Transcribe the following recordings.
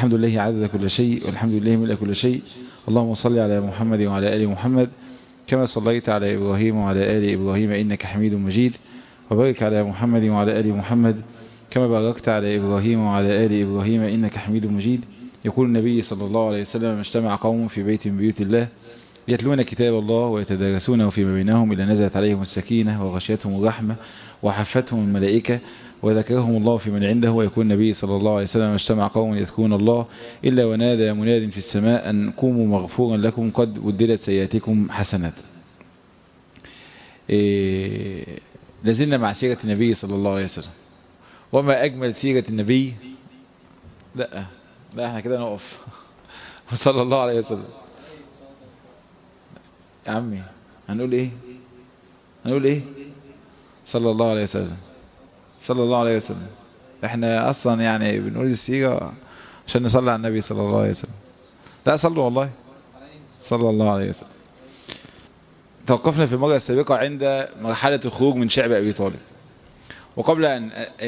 الحمد لله عدد كل شيء والحمد لله ملء كل شيء اللهم صل على محمد وعلى آل محمد كما صليت على إبراهيم وعلى آل إبراهيم إنك حميد مجيد وبارك على محمد وعلى آل محمد كما باركت على إبراهيم وعلى آل إبراهيم إنك حميد مجيد يقول النبي صلى الله عليه وسلم اجتمع قوم في بيت من بيوت الله يتلون كتاب الله ويتدارسونه فيما بينهم إلى نزلت عليهم السكينة وغشيتهم الرحمة وحفتهم الملائكة وذكرهم الله في من عنده ويكون النبي صلى الله عليه وسلم اجتمع قوم يذكرون الله إلا ونادى مناد في السماء أن قوموا مغفورا لكم قد ودلت سيئاتكم حسنات إيه لازلنا مع سيرة النبي صلى الله عليه وسلم وما أجمل سيرة النبي لا لا احنا كده نقف صلى الله عليه وسلم يا عمي هنقول ايه هنقول ايه صلى الله عليه وسلم صلى الله عليه وسلم احنا اصلا يعني بنقول السيرة عشان نصلي على النبي صلى الله عليه وسلم لا صلوا والله صلى الله عليه وسلم توقفنا في المرة السابقة عند مرحلة الخروج من شعب أبي طالب وقبل أن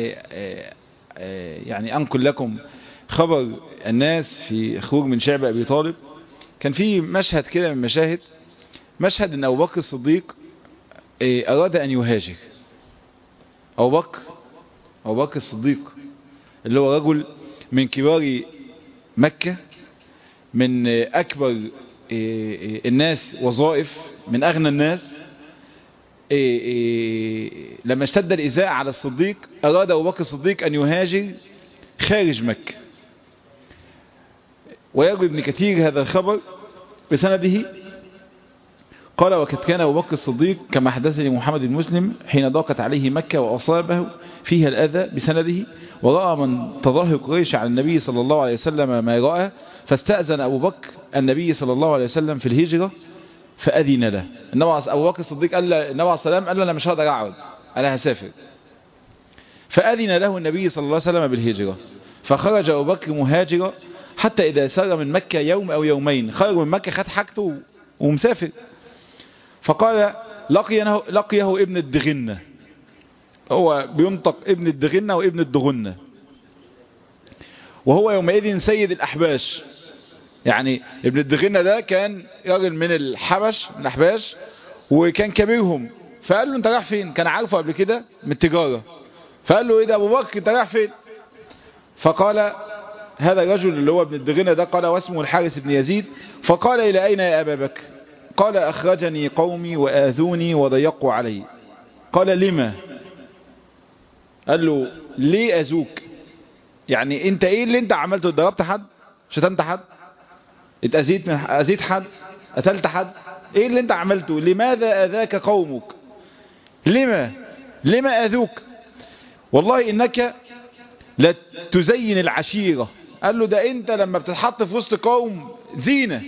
يعني أنقل لكم خبر الناس في خروج من شعب أبي طالب كان في مشهد كده من مشاهد مشهد أن أبو بكر الصديق أراد أن يهاجر أبو بكر أبو بكر الصديق اللي هو رجل من كبار مكة من أكبر الناس وظائف من أغنى الناس لما اشتد الإزاء على الصديق أراد أبو بكر الصديق أن يهاجر خارج مكة ويروي ابن كثير هذا الخبر بسنده قال وقد كان أبو بكر الصديق كما حدثني محمد المسلم حين ضاقت عليه مكة وأصابه فيها الأذى بسنده ورأى من تظاهر قريش على النبي صلى الله عليه وسلم ما رأى فاستأذن أبو بكر النبي صلى الله عليه وسلم في الهجرة فأذن له أبو بكر الصديق قال له النبي عليه السلام قال له أنا مش هقدر أقعد أنا هسافر فأذن له النبي صلى الله عليه وسلم بالهجرة فخرج أبو بكر مهاجرا حتى إذا سار من مكة يوم أو يومين خرج من مكة خد حاجته ومسافر فقال لقيه, لقيه ابن الدغنة هو بينطق ابن الدغنة وابن الدغنة وهو يومئذ سيد الأحباش يعني ابن الدغنة ده كان راجل من الحبش من الأحباش وكان كبيرهم فقال له انت رايح فين كان عارفه قبل كده من التجارة فقال له ايه ده ابو بكر انت رايح فين فقال هذا الرجل اللي هو ابن الدغنة ده قال واسمه الحارث بن يزيد فقال الى اين يا ابا بكر قال أخرجني قومي وآذوني وضيقوا علي قال لما قال له ليه أذوك يعني انت ايه اللي انت عملته ضربت حد شتمت حد اتأذيت من أذيت حد قتلت حد ايه اللي انت عملته لماذا أذاك قومك لما لما أذوك والله إنك لا تزين العشيرة قال له ده انت لما بتتحط في وسط قوم زينة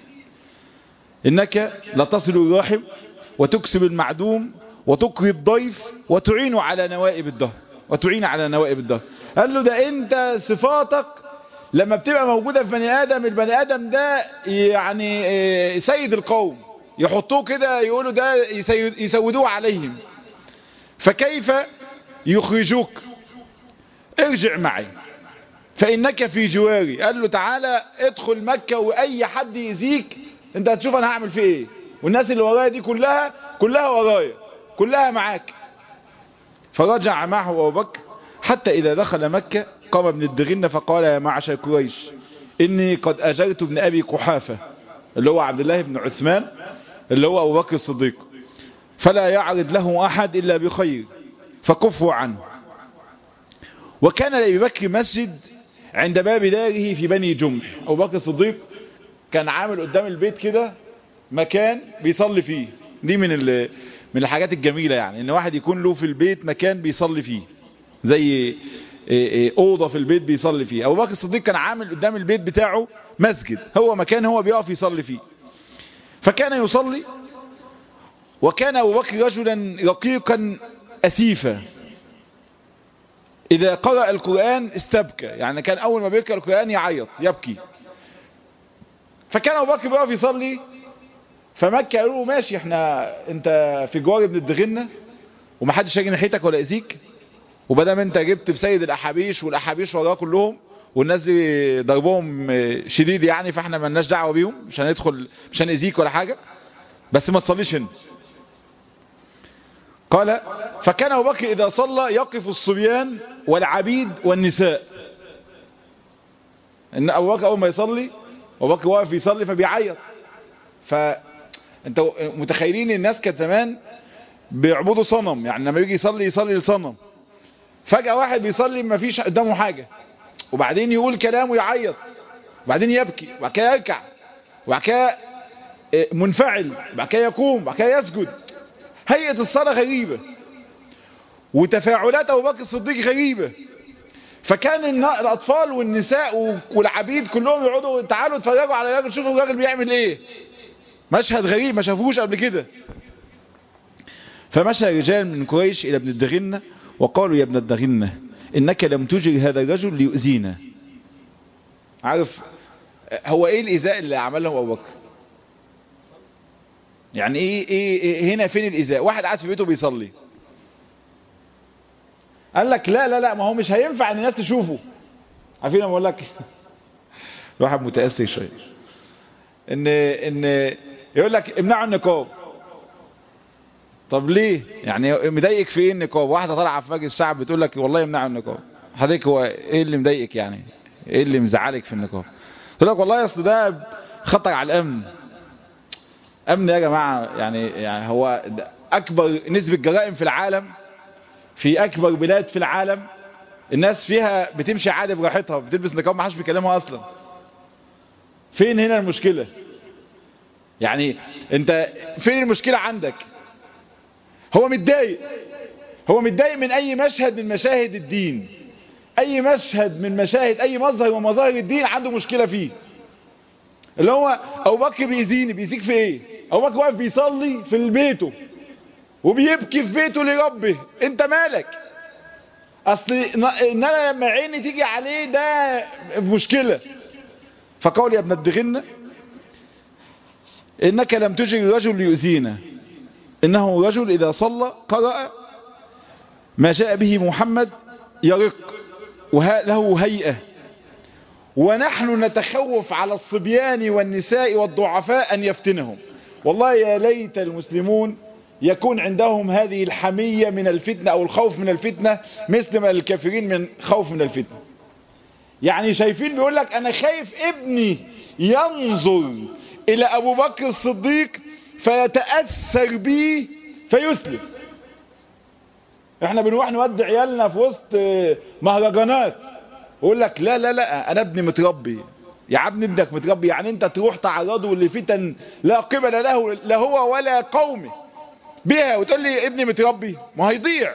إنك لتصل الرحم وتكسب المعدوم وتقري الضيف وتعين على نوائب الدهر وتعين على نوائب الدهر قال له ده انت صفاتك لما بتبقى موجودة في بني آدم البني آدم ده يعني سيد القوم يحطوه كده يقولوا ده يسودوه عليهم فكيف يخرجوك ارجع معي فإنك في جواري قال له تعالى ادخل مكة وأي حد يزيك انت هتشوف انا هعمل فيه ايه والناس اللي ورايا دي كلها كلها ورايا كلها معاك فرجع معه ابو بكر حتى اذا دخل مكة قام ابن الدغنة فقال يا معشر قريش اني قد اجرت ابن ابي قحافة اللي هو عبد الله بن عثمان اللي هو ابو بكر الصديق فلا يعرض له احد الا بخير فكفوا عنه وكان لابي بكر مسجد عند باب داره في بني جمح ابو بكر الصديق كان عامل قدام البيت كده مكان بيصلي فيه دي من من الحاجات الجميلة يعني ان واحد يكون له في البيت مكان بيصلي فيه زي اوضة في البيت بيصلي فيه ابو بكر الصديق كان عامل قدام البيت بتاعه مسجد هو مكان هو بيقف يصلي فيه فكان يصلي وكان ابو بكر رجلا رقيقا اسيفا اذا قرأ القرآن استبكى يعني كان اول ما بيقرأ القرآن يعيط يبكي فكان ابو بكر بيقف يصلي فمكة قالوا له ماشي احنا انت في جوار ابن الدغنة ومحدش هيجي ناحيتك ولا يأذيك وبدام انت جبت بسيد الاحابيش والاحابيش وراه كلهم والناس دي ضربهم شديد يعني فاحنا ملناش دعوه بيهم مش هندخل مش هنأذيك ولا حاجه بس ما تصليش هنا قال فكان ابو بكر اذا صلى يقف الصبيان والعبيد والنساء ان ابو بكر اول ما يصلي ابو بكر واقف يصلي فبيعيط فانت متخيلين الناس كانت زمان بيعبدوا صنم يعني لما يجي يصلي يصلي لصنم فجأة واحد بيصلي ما فيش قدامه حاجة وبعدين يقول كلام ويعيط وبعدين يبكي وبعد كده يركع وبعد كده منفعل وبعد كده يقوم وبعد كده يسجد هيئة الصلاة غريبة وتفاعلات أبو بكر الصديق غريبة فكان الأطفال والنساء والعبيد كلهم يقعدوا تعالوا اتفرجوا على الراجل شوفوا الراجل بيعمل ايه مشهد غريب ما شافوهوش قبل كده فمشى رجال من قريش إلى ابن الدغنة وقالوا يا ابن الدغنة إنك لم تجري هذا الرجل ليؤذينا عارف هو ايه الإزاء اللي عمله أبو بكر يعني إيه, إيه, ايه هنا فين الإزاء واحد قاعد في بيته بيصلي قال لك لا لا لا ما هو مش هينفع ان الناس تشوفه عارفين انا بقول لك الواحد متأثر شويه ان ان يقول لك امنعوا النقاب طب ليه يعني مضايقك في ايه النقاب واحده طالعه في مجلس الشعب بتقول لك والله امنعوا النقاب حضرتك هو ايه اللي مضايقك يعني ايه اللي مزعلك في النقاب تقول لك والله اصل ده خطر على الامن امن يا جماعه يعني يعني هو اكبر نسبه جرائم في العالم في اكبر بلاد في العالم الناس فيها بتمشي عادي براحتها بتلبس نقاب ما حدش بيكلمها اصلا فين هنا المشكله يعني انت فين المشكله عندك هو متضايق هو متضايق من اي مشهد من مشاهد الدين اي مشهد من مشاهد اي مظهر من مظاهر الدين عنده مشكله فيه اللي هو ابو بكر بيزيني بيزيك في ايه ابو بكر واقف بيصلي في بيته وبيبكي في بيته لربه انت مالك اصل ان انا لما عيني تيجي عليه ده مشكلة فقال يا ابن الدغنة انك لم تجري رجل ليؤذينا انه رجل اذا صلى قرأ ما جاء به محمد يرق وله هيئة ونحن نتخوف على الصبيان والنساء والضعفاء ان يفتنهم والله يا ليت المسلمون يكون عندهم هذه الحمية من الفتنة او الخوف من الفتنة مثل ما الكافرين من خوف من الفتنة يعني شايفين بيقول لك انا خايف ابني ينظر الى ابو بكر الصديق فيتأثر بيه فيسلم احنا بنروح نودي عيالنا في وسط مهرجانات ويقول لك لا لا لا انا ابني متربي يا عم ابنك متربي يعني انت تروح تعرضه لفتن لا قبل له لا هو ولا قومه بها وتقول لي ابني متربي ما هيضيع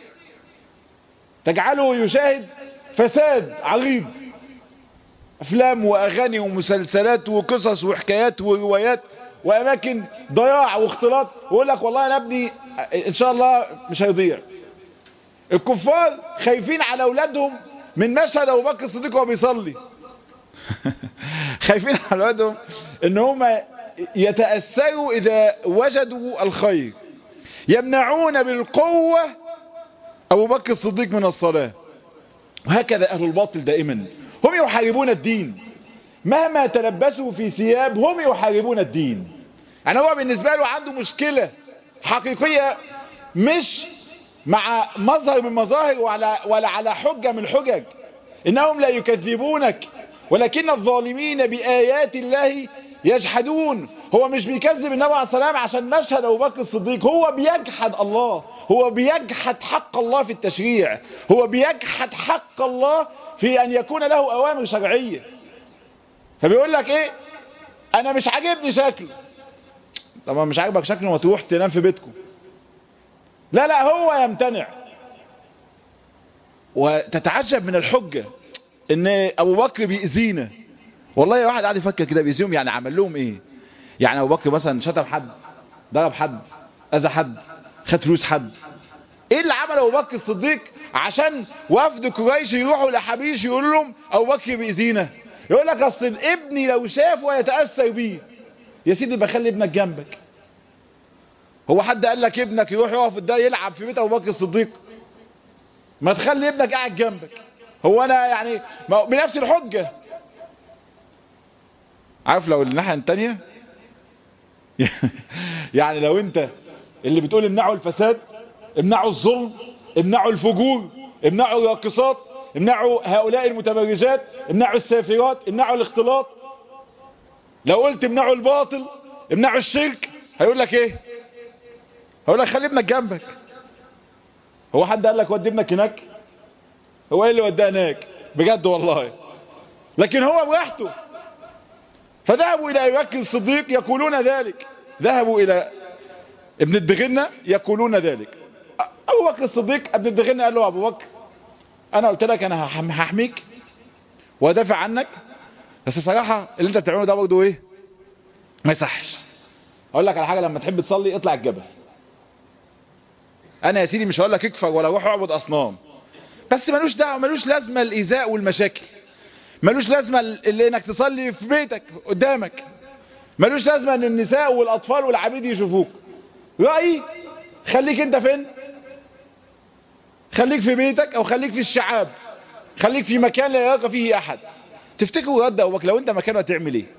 تجعله يشاهد فساد عريض افلام واغاني ومسلسلات وقصص وحكايات وروايات واماكن ضياع واختلاط ويقول لك والله انا ابني ان شاء الله مش هيضيع الكفار خايفين على اولادهم من مشهد ابو بكر الصديق وهو بيصلي خايفين على اولادهم ان هم يتاثروا اذا وجدوا الخير يمنعون بالقوه ابو بكر الصديق من الصلاه وهكذا اهل الباطل دائما هم يحاربون الدين مهما تلبسوا في ثياب هم يحاربون الدين يعني هو بالنسبه له عنده مشكله حقيقيه مش مع مظهر من مظاهر ولا, ولا على حجة من الحجج إنهم لا يكذبونك ولكن الظالمين بآيات الله يجحدون هو مش بيكذب النبي عليه السلام عشان مشهد أبو بكر الصديق هو بيجحد الله هو بيجحد حق الله في التشريع هو بيجحد حق الله في أن يكون له أوامر شرعية فبيقول لك إيه أنا مش عاجبني شكله طبعا مش عاجبك شكله وتروح تنام في بيتكم لا لا هو يمتنع وتتعجب من الحجة ان ابو بكر بيأذينا والله واحد قاعد يفكر كده بيأذيهم يعني عمل لهم ايه يعني ابو بكر مثلا شتم حد ضرب حد اذى حد خد فلوس حد ايه اللي عمله ابو بكر الصديق عشان وفد قريش يروحوا لحبيش يقول لهم ابو بكر بيأذينا يقول لك اصل ابني لو شافه يتأثر بيه يا سيدي بخلي ابنك جنبك هو حد قال لك ابنك يروح يقف ده يلعب في بيت ابو بكر الصديق ما تخلي ابنك قاعد جنبك هو انا يعني بنفس الحجة عارف لو الناحية التانية يعني لو انت اللي بتقول امنعوا الفساد امنعوا الظلم امنعوا الفجور امنعوا الراقصات امنعوا هؤلاء المتبرجات امنعوا السافرات امنعوا الاختلاط لو قلت امنعوا الباطل امنعوا الشرك هيقول لك ايه هيقول لك خلي ابنك جنبك هو حد قال لك ودي ابنك هناك هو ايه اللي وداه هناك بجد والله لكن هو براحته فذهبوا الى ابي بكر الصديق يقولون ذلك ذهبوا الى ابن الدغنة يقولون ذلك ابو بكر الصديق ابن الدغنة قال له ابو بكر انا قلت لك انا هحميك وادافع عنك بس صراحة اللي انت بتعمله ده برضه ايه ما يصحش اقول لك على حاجة لما تحب تصلي اطلع الجبل انا يا سيدي مش هقول لك اكفر ولا روح اعبد اصنام بس ملوش دعوه ملوش لازمه الايذاء والمشاكل ملوش لازمه اللي انك تصلي في بيتك قدامك ملوش لازمه ان النساء والاطفال والعبيد يشوفوك رايي خليك انت فين خليك في بيتك او خليك في الشعاب خليك في مكان لا يلقى فيه احد تفتكروا رد ابوك لو انت مكانه هتعمل ايه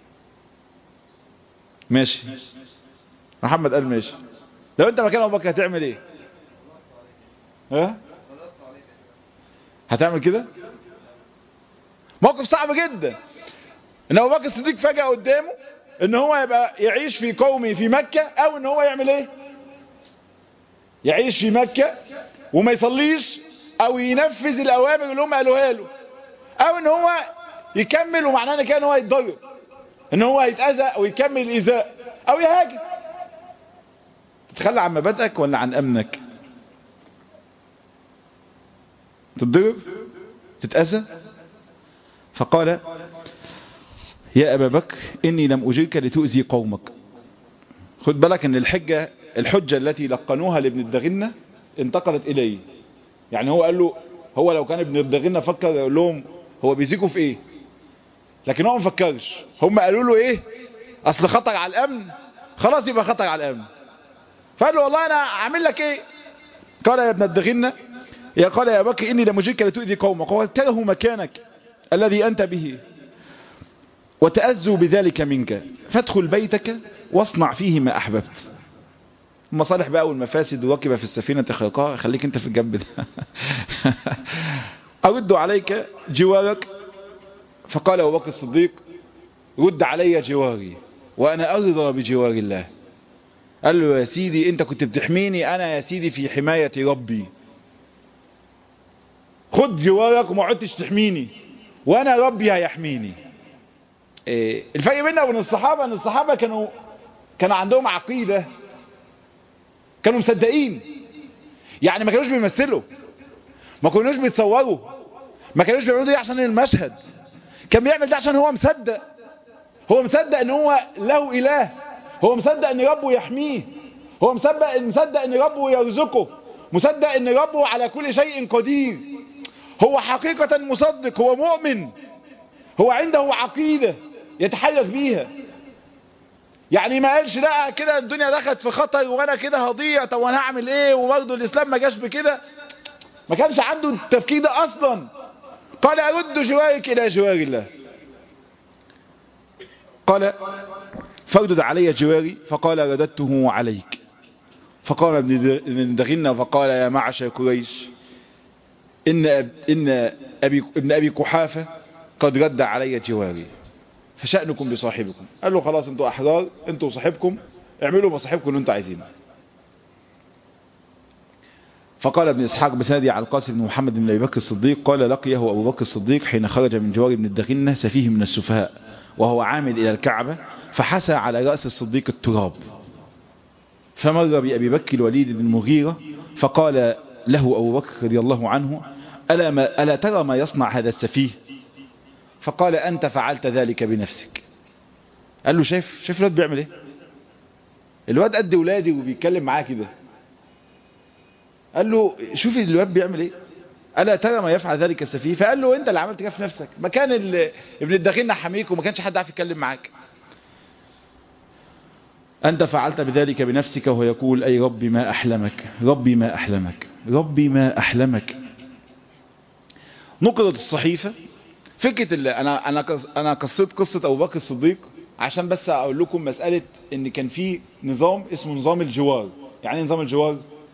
ماشي محمد قال ماشي لو انت مكان ابو بكر هتعمل ايه ها هتعمل كده موقف صعب جدا ان ابو بكر الصديق فجأة قدامه ان هو يبقى يعيش في قومه في مكة او ان هو يعمل ايه يعيش في مكة وما يصليش او ينفذ الاوامر اللي هم قالوها له او ان هو يكمل ومعناه ان كان هو يتضرر ان هو يتأذى او يكمل الايذاء او يهاجم تتخلى عن مبادئك ولا عن امنك تتضرب تتأذى فقال يا أبا بكر إني لم أجرك لتؤذي قومك خد بالك ان الحجة الحجة التي لقنوها لابن الدغنة انتقلت إليه يعني هو قال له هو لو كان ابن الدغنة فكر يقول لهم هو بيزيكوا في ايه لكن هو ما فكرش هم قالوا له ايه اصل خطر على الامن خلاص يبقى خطر على الامن فقال له والله انا عامل لك ايه قال يا ابن الدغنة يا قال يا بكر إني لمجيك لتؤذي قومك قال تره مكانك الذي أنت به وتأذوا بذلك منك فادخل بيتك واصنع فيه ما أحببت المصالح بقى والمفاسد وكب في السفينة خلقها خليك انت في الجنب ده أرد عليك جوارك فقال أبو بكر الصديق رد علي جواري وأنا أرضى بجوار الله قال له يا سيدي انت كنت بتحميني أنا يا سيدي في حماية ربي خد جوارك وما عدتش تحميني وانا ربي هيحميني إيه الفرق بيننا وبين الصحابة ان الصحابة كانوا كان عندهم عقيدة كانوا مصدقين يعني ما كانوش بيمثلوا ما كانوش بيتصوروا ما كانوش بيعملوا ده عشان المشهد كان بيعمل ده عشان هو مصدق هو مصدق ان هو له اله هو مصدق ان ربه يحميه هو مصدق مصدق ان ربه يرزقه مصدق ان ربه على كل شيء قدير هو حقيقة مصدق هو مؤمن هو عنده عقيدة يتحرك بيها يعني ما قالش لا كده الدنيا دخلت في خطر وانا كده هضيع طب وانا هعمل ايه وبرضه الاسلام ما جاش بكده ما كانش عنده التفكير ده اصلا قال ارد جوارك الى جوار الله قال فردد علي جواري فقال رددته عليك فقام ابن دغنة فقال يا معشر قريش إن, أب إن أبي ابن أبي قحافة قد رد علي جواري فشأنكم بصاحبكم قال له خلاص انتوا أحرار انتوا وصاحبكم اعملوا بصاحبكم اللي انتوا عايزينه فقال ابن إسحاق بسندي على القاسم بن محمد بن أبي بكر الصديق قال لقيه أبو بكر الصديق حين خرج من جوار ابن الدغنة سفيه من السفهاء وهو عامد إلى الكعبة فحسى على رأس الصديق التراب فمر بأبي بكر الوليد بن المغيرة فقال له أبو بكر رضي الله عنه ألا, ما ألا ترى ما يصنع هذا السفيه فقال أنت فعلت ذلك بنفسك قال له شايف شايف الواد بيعمل ايه الواد قد ولادي وبيتكلم معاه كده قال له شوف الواد بيعمل ايه ألا ترى ما يفعل ذلك السفيه فقال له انت اللي عملت كده في نفسك ما كان ابن الدخيل حميك وما كانش حد عارف يتكلم معاك أنت فعلت بذلك بنفسك وهو يقول أي ربي ما أحلمك ربي ما أحلمك ربي ما أحلمك نقضت الصحيفة فكرة اللي انا انا قص- انا قصيت قصة ابو بكر الصديق عشان بس اقول لكم مسألة ان كان في نظام اسمه نظام الجوار يعني ايه نظام الجوار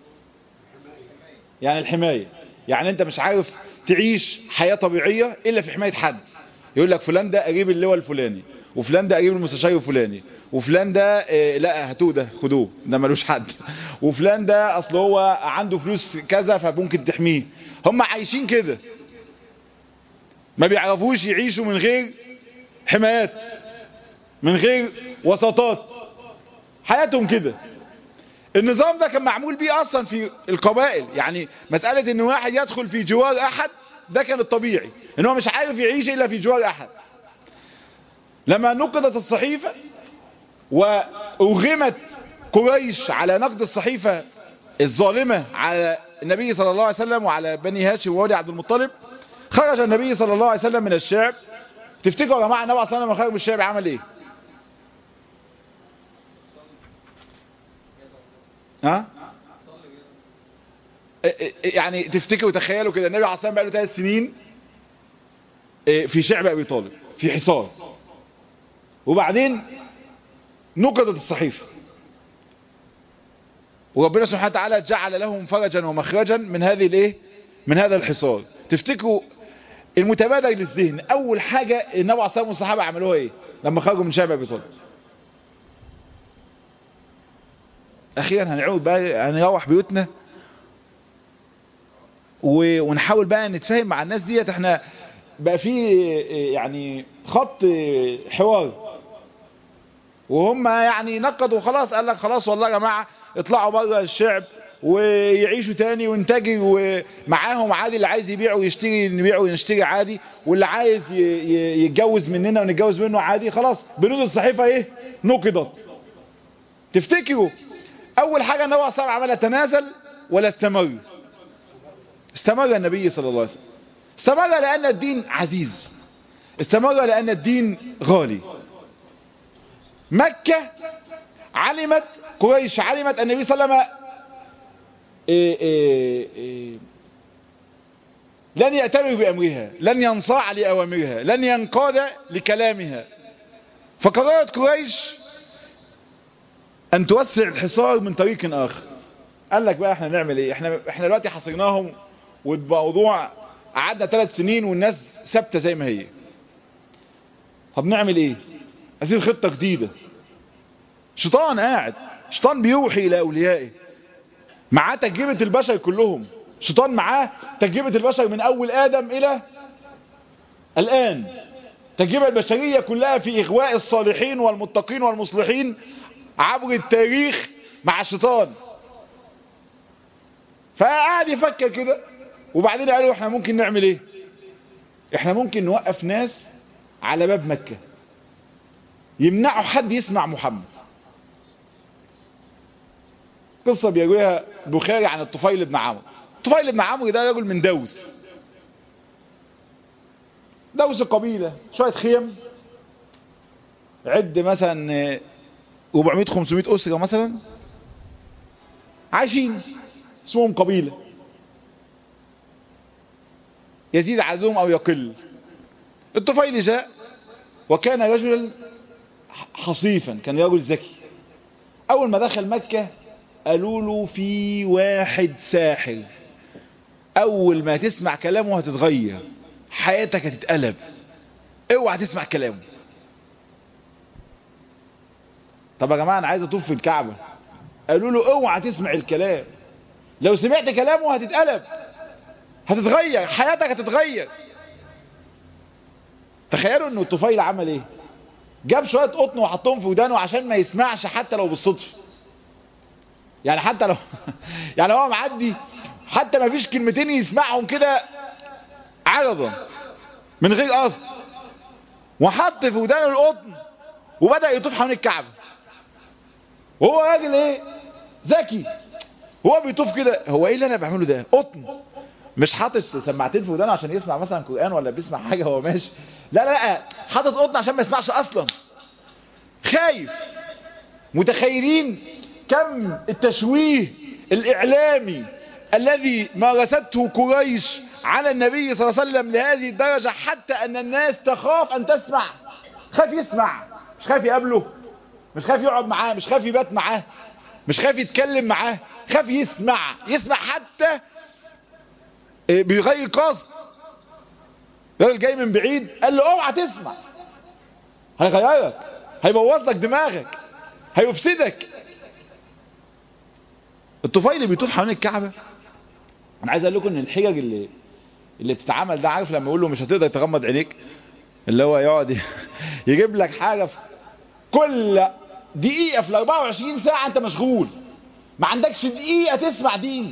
يعني الحماية يعني انت مش عارف تعيش حياة طبيعية الا في حماية حد يقول لك فلان ده قريب اللواء الفلاني وفلان ده قريب المستشار الفلاني وفلان ده اه لا هاتوه ده خدوه ده ملوش حد وفلان ده اصل هو عنده فلوس كذا فممكن تحميه هم عايشين كده ما بيعرفوش يعيشوا من غير حمايات من غير وسطات حياتهم كده النظام ده كان معمول بيه اصلا في القبائل يعني مسألة ان واحد يدخل في جوار احد ده كان الطبيعي ان هو مش عارف يعيش الا في جوار احد لما نقضت الصحيفة وأغمت قريش على نقد الصحيفة الظالمة على النبي صلى الله عليه وسلم وعلى بني هاشم وولي عبد المطلب خرج النبي صلى الله عليه وسلم من الشعب تفتكروا يا جماعة النبي صلى الله عليه وسلم خرج من الشعب عمل ايه ها يعني تفتكروا تخيلوا كده النبي عليه الصلاه والسلام بقى له ثلاث سنين في شعب ابي طالب في حصار وبعدين نقضت الصحيفه وربنا سبحانه وتعالى جعل لهم فرجا ومخرجا من هذه الايه من هذا الحصار تفتكروا المتبادر للذهن اول حاجه النبي عليه الصلاه والسلام والصحابه عملوها ايه لما خرجوا من شعب ابي طالب اخيرا هنعود بقى هنروح بيوتنا ونحاول بقى نتفاهم مع الناس ديت احنا بقى في يعني خط حوار وهم يعني نقدوا خلاص قال لك خلاص والله يا جماعه اطلعوا بره الشعب ويعيشوا تاني وينتجوا ومعاهم عادي اللي عايز يبيع ويشتري نبيع ونشتري عادي واللي عايز يتجوز مننا ونتجوز منه عادي خلاص بنود الصحيفه ايه نقضت تفتكروا اول حاجه النبي صلى الله عليه وسلم عملها تنازل ولا استمر استمر النبي صلى الله عليه وسلم استمر لان الدين عزيز استمر لان الدين غالي مكة علمت قريش علمت النبي صلى الله عليه وسلم إيه إيه إيه لن يأتمر بأمرها لن ينصاع لأوامرها لن ينقاد لكلامها فقررت قريش أن توسع الحصار من طريق آخر قال لك بقى احنا نعمل ايه احنا احنا دلوقتي حصرناهم والموضوع قعدنا ثلاث سنين والناس ثابته زي ما هي طب نعمل ايه عايزين خطه جديده شيطان قاعد شيطان بيوحي الى اوليائه معاه تجربه البشر كلهم شيطان معاه تجربه البشر من اول ادم الى الان التجربه البشريه كلها في اغواء الصالحين والمتقين والمصلحين عبر التاريخ مع الشيطان فقعد يفكر كده وبعدين قالوا احنا ممكن نعمل ايه احنا ممكن نوقف ناس على باب مكة يمنعوا حد يسمع محمد قصة بيقولها البخاري عن الطفيل بن عمرو الطفيل بن عمرو ده رجل من دوس دوس القبيلة شوية خيم عد مثلا 400 500 أسرة مثلا عايشين اسمهم قبيلة يزيد عددهم او يقل الطفيل جاء وكان رجلا حصيفا كان رجل ذكي اول ما دخل مكة قالوا له في واحد ساحر اول ما تسمع كلامه هتتغير حياتك هتتقلب اوعى تسمع كلامه طب يا جماعة انا عايز اطوف في الكعبة قالوا له اوعى تسمع الكلام لو سمعت كلامه هتتقلب هتتغير حياتك هتتغير تخيلوا ان الطفيل عمل ايه جاب شوية قطن وحطهم في ودانه عشان ما يسمعش حتى لو بالصدفة يعني حتى لو يعني هو معدي حتى ما فيش كلمتين يسمعهم كده عرضا من غير قصد وحط في ودانه القطن وبدأ يطوف حوالين الكعبة وهو راجل ايه ذكي هو بيطوف كده هو ايه اللي انا بعمله ده قطن مش حاطط سماعتين في ودانه عشان يسمع مثلا قرآن ولا بيسمع حاجة هو ماشي لا لا لا حاطط قطن عشان ما يسمعش اصلا خايف متخيلين كم التشويه الاعلامي الذي مارسته قريش على النبي صلى الله عليه وسلم لهذه الدرجة حتى أن الناس تخاف أن تسمع خاف يسمع مش خاف يقابله مش خاف يقعد معاه مش خاف يبات معاه مش خاف يتكلم معاه خاف يسمع يسمع حتى بغير قصد راجل جاي من بعيد قال له اوعى تسمع هيغيرك هيبوظ لك دماغك هيفسدك الطفيل اللي بيطوف حوالين الكعبة انا عايز اقول لكم ان الحجج اللي اللي بتتعمل ده عارف لما يقول له مش هتقدر تغمض عينيك اللي هو يقعد يجيب لك حاجة في كل دقيقة في ال 24 ساعة انت مشغول ما عندكش دقيقة تسمع دين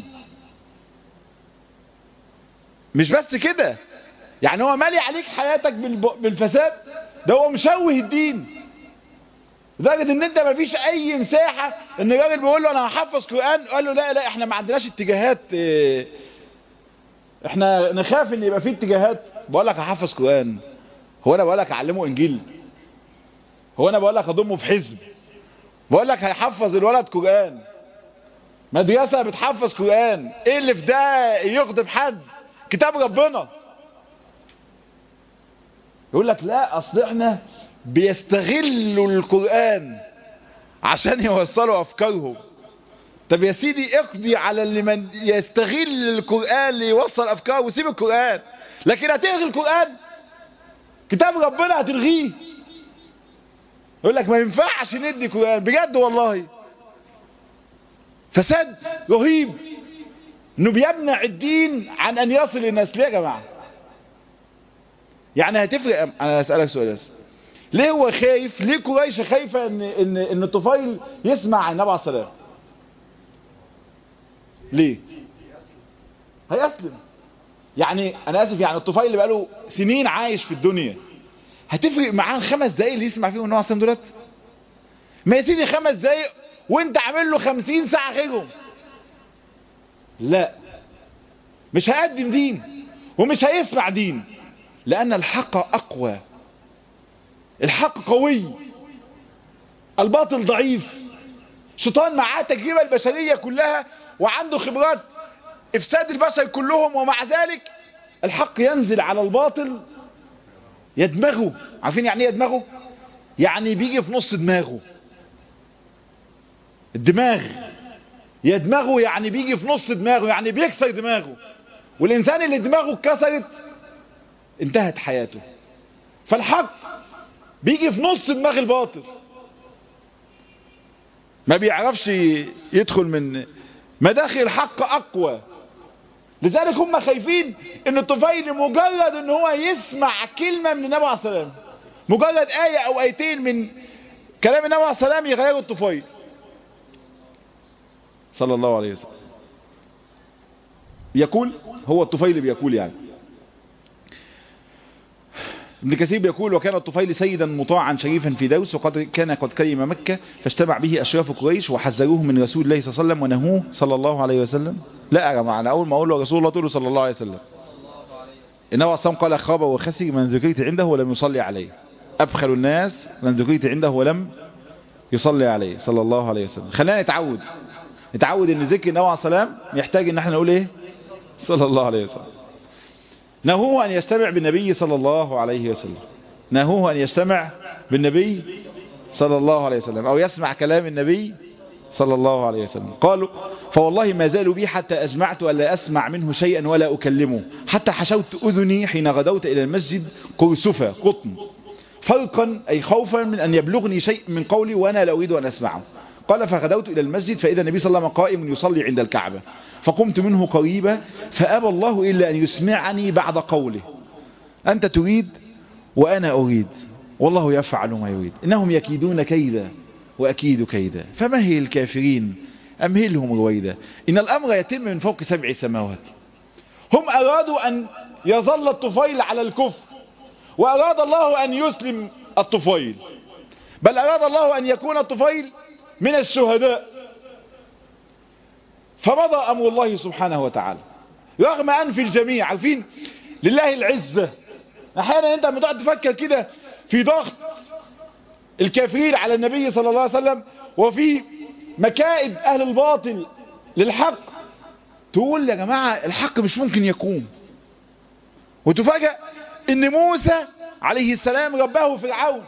مش بس كده يعني هو مالي عليك حياتك بالفساد ده هو مشوه الدين لدرجة ان انت ما فيش اي مساحة ان الراجل بيقول له انا هحفظ قرآن قال له لا لا احنا ما عندناش اتجاهات اه احنا نخاف ان يبقى فيه اتجاهات بقول لك هحفظ قرآن هو انا بقول لك اعلمه انجيل هو انا بقول لك اضمه في حزب بقول لك هيحفظ الولد قرآن مدرسة بتحفظ قرآن ايه اللي في ده يغضب حد كتاب ربنا يقول لك لا اصل احنا بيستغلوا القرآن عشان يوصلوا افكارهم طب يا سيدي اقضي على اللي من يستغل القرآن ليوصل افكاره وسيب القرآن لكن هتلغي القرآن كتاب ربنا هتلغيه يقول لك ما ينفعش ندي قرآن بجد والله فساد رهيب انه بيمنع الدين عن ان يصل للناس ليه يا جماعه يعني هتفرق انا اسالك سؤال بس ليه هو خايف ليه قريش خايفه ان ان ان الطفيل يسمع النبي عليه الصلاه ليه هيسلم يعني انا اسف يعني الطفيل اللي بقاله سنين عايش في الدنيا هتفرق معاه خمس دقايق اللي يسمع فيهم النبي عليه الصلاه دولت ما يا سيدي خمس دقايق وانت عامل له خمسين ساعه غيرهم لا مش هيقدم دين ومش هيسمع دين لأن الحق أقوى الحق قوي الباطل ضعيف شيطان معاه تجربة البشرية كلها وعنده خبرات إفساد البشر كلهم ومع ذلك الحق ينزل على الباطل يدمغه عارفين يعني ايه يدمغه يعني بيجي في نص دماغه الدماغ يدمغه يعني بيجي في نص دماغه يعني بيكسر دماغه والإنسان اللي دماغه اتكسرت انتهت حياته فالحق بيجي في نص دماغ الباطل ما بيعرفش يدخل من مداخل الحق أقوى لذلك هم خايفين ان الطفيل مجرد ان هو يسمع كلمة من النبي عليه السلام مجرد آية او آيتين من كلام النبي عليه السلام يغيروا الطفيل صلى الله عليه وسلم يقول هو الطفيل بيقول يعني ابن كثير بيقول وكان الطفيل سيدا مطاعا شريفا في دوس وقد كان قد كلم مكة فاجتمع به أشراف قريش وحذروه من رسول الله صلى الله عليه وسلم ونهوه صلى الله عليه وسلم لا يا جماعة أنا أول ما أقول له رسول الله تقول صلى الله عليه وسلم إنه أصلا قال خاب وخسر من ذكرت عنده ولم يصلي عليه أبخل الناس من ذكرت عنده ولم يصلي عليه صلى الله عليه وسلم خلينا نتعود نتعود ان ذكر النبي عليه السلام يحتاج ان احنا نقول ايه صلى الله عليه وسلم نهوه أن يجتمع بالنبي صلى الله عليه وسلم نهوه أن يجتمع بالنبي صلى الله عليه وسلم أو يسمع كلام النبي صلى الله عليه وسلم قالوا فوالله ما زالوا بي حتى أجمعت ألا أسمع منه شيئا ولا أكلمه حتى حشوت أذني حين غدوت إلى المسجد قرسفة قطن فرقا أي خوفا من أن يبلغني شيء من قولي وأنا لا أريد أن أسمعه قال فغدوت إلى المسجد فإذا النبي صلى الله عليه وسلم قائم يصلي عند الكعبة فقمت منه قريبا فأبى الله إلا أن يسمعني بعد قوله أنت تريد وأنا أريد والله يفعل ما يريد إنهم يكيدون كيدا وأكيد كيدا فمهل الكافرين أمهلهم رويدا إن الأمر يتم من فوق سبع سماوات هم أرادوا أن يظل الطفيل على الكفر وأراد الله أن يسلم الطفيل بل أراد الله أن يكون الطفيل من الشهداء فمضى أمر الله سبحانه وتعالى رغم أنف الجميع عارفين لله العزة أحيانا أنت لما تقعد تفكر كده في ضغط الكافرين على النبي صلى الله عليه وسلم وفي مكائد أهل الباطل للحق تقول يا جماعة الحق مش ممكن يكون وتفاجأ ان موسى عليه السلام رباه فرعون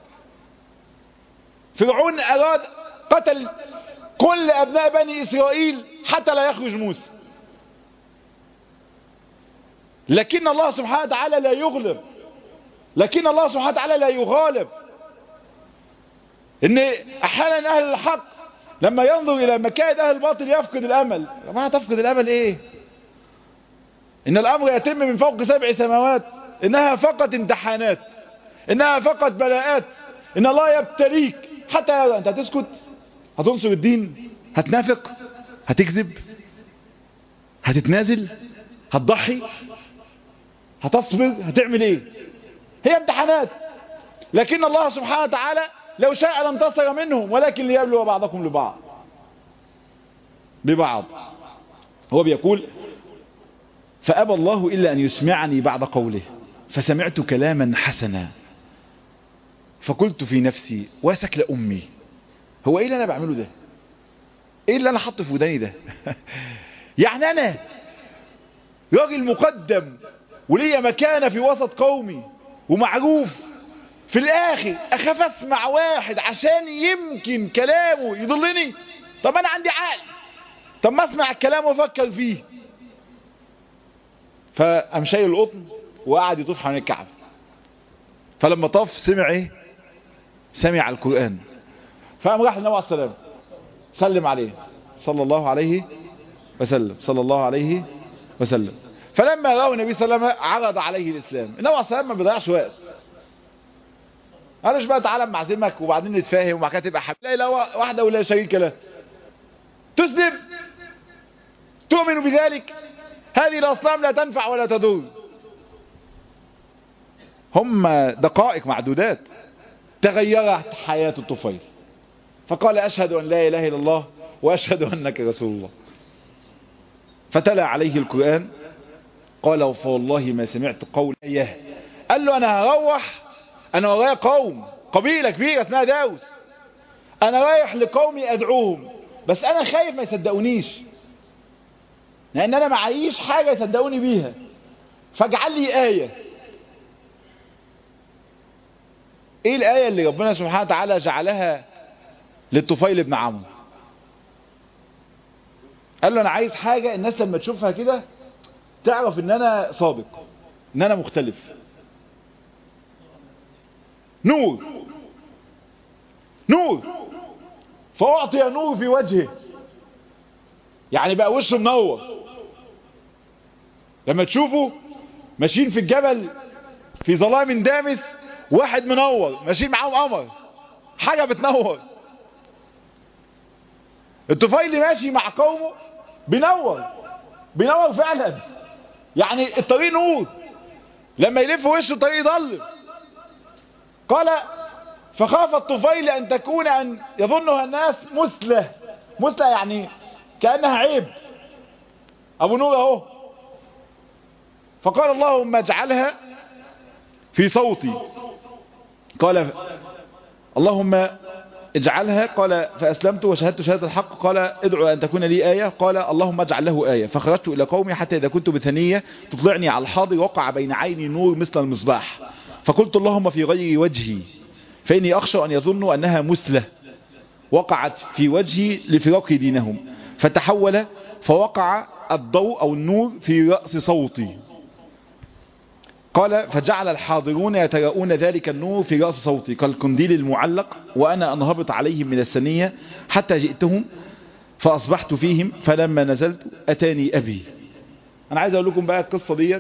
فرعون اراد قتل كل ابناء بني اسرائيل حتى لا يخرج موسى لكن الله سبحانه وتعالى لا يغلب لكن الله سبحانه وتعالى لا يغالب ان احيانا اهل الحق لما ينظر الى مكائد اهل الباطل يفقد الامل يا جماعه تفقد الامل ايه ان الامر يتم من فوق سبع سماوات انها فقط امتحانات انها فقط بلاءات ان الله يبتليك حتى انت هتسكت هتنصر الدين هتنافق هتكذب هتتنازل هتضحي هتصبر هتعمل ايه هي امتحانات لكن الله سبحانه وتعالى لو شاء لانتصر منهم ولكن ليبلو بعضكم لبعض ببعض هو بيقول فأبى الله إلا أن يسمعني بعد قوله فسمعت كلاما حسنا فقلت في نفسي واسك لأمي هو ايه اللي انا بعمله ده ايه اللي انا حاطه في وداني ده يعني انا راجل مقدم وليا مكانة في وسط قومي ومعروف في الاخر اخاف اسمع واحد عشان يمكن كلامه يضلني طب انا عندي عقل طب ما اسمع الكلام وافكر فيه فقام شايل القطن وقعد يطوف حوالين الكعبه فلما طاف سمع ايه سمع القران فقام راح للنبي عليه السلام سلم عليه صلى الله عليه وسلم صلى الله عليه وسلم فلما رأوا النبي صلى الله عليه وسلم عرض عليه الإسلام النبي عليه السلام ما بيضيعش وقت قالش بقى تعالى معزمك وبعدين نتفاهم وبعد كده تبقى حبيب لا اله واحده ولا شريك له تسلم تؤمن بذلك هذه الاصنام لا تنفع ولا تضر هم دقائق معدودات تغيرت حياة الطفيل فقال أشهد أن لا إله إلا الله وأشهد أنك رسول الله فتلا عليه القرآن قال فوالله ما سمعت قول إياه قال له أنا هروح أنا ورايا قوم قبيلة كبيرة اسمها داوس أنا رايح لقومي أدعوهم بس أنا خايف ما يصدقونيش لأن أنا معيش حاجة يصدقوني بيها فاجعل لي آية ايه الآية اللي ربنا سبحانه وتعالى جعلها للطفيل بن عمرو قال له انا عايز حاجة الناس لما تشوفها كده تعرف ان انا صادق ان انا مختلف نور نور فأعطي نور في وجهه يعني بقى وشه منور لما تشوفوا ماشيين في الجبل في ظلام دامس واحد منور ماشيين معاهم قمر حاجة بتنور الطفيل ماشي مع قومه بينور بينور فعلا يعني الطريق نور لما يلف وشه الطريق يضل قال فخاف الطفيل ان تكون ان يظنها الناس مثلة مثلة يعني كأنها عيب ابو نور اهو فقال اللهم اجعلها في صوتي قال اللهم اجعلها قال فأسلمت وشهدت شهادة الحق قال ادعو أن تكون لي آية قال اللهم اجعل له آية فخرجت إلى قومي حتى إذا كنت بثنية تطلعني على الحاضر وقع بين عيني نور مثل المصباح فقلت اللهم في غير وجهي فإني أخشى أن يظنوا أنها مثلة وقعت في وجهي لفراق دينهم فتحول فوقع الضوء أو النور في رأس صوتي قال فجعل الحاضرون يتراءون ذلك النور في رأس صوتي كالقنديل المعلق وأنا أنهبط عليهم من السنية حتى جئتهم فأصبحت فيهم فلما نزلت أتاني أبي أنا عايز أقول لكم بقى القصة ديت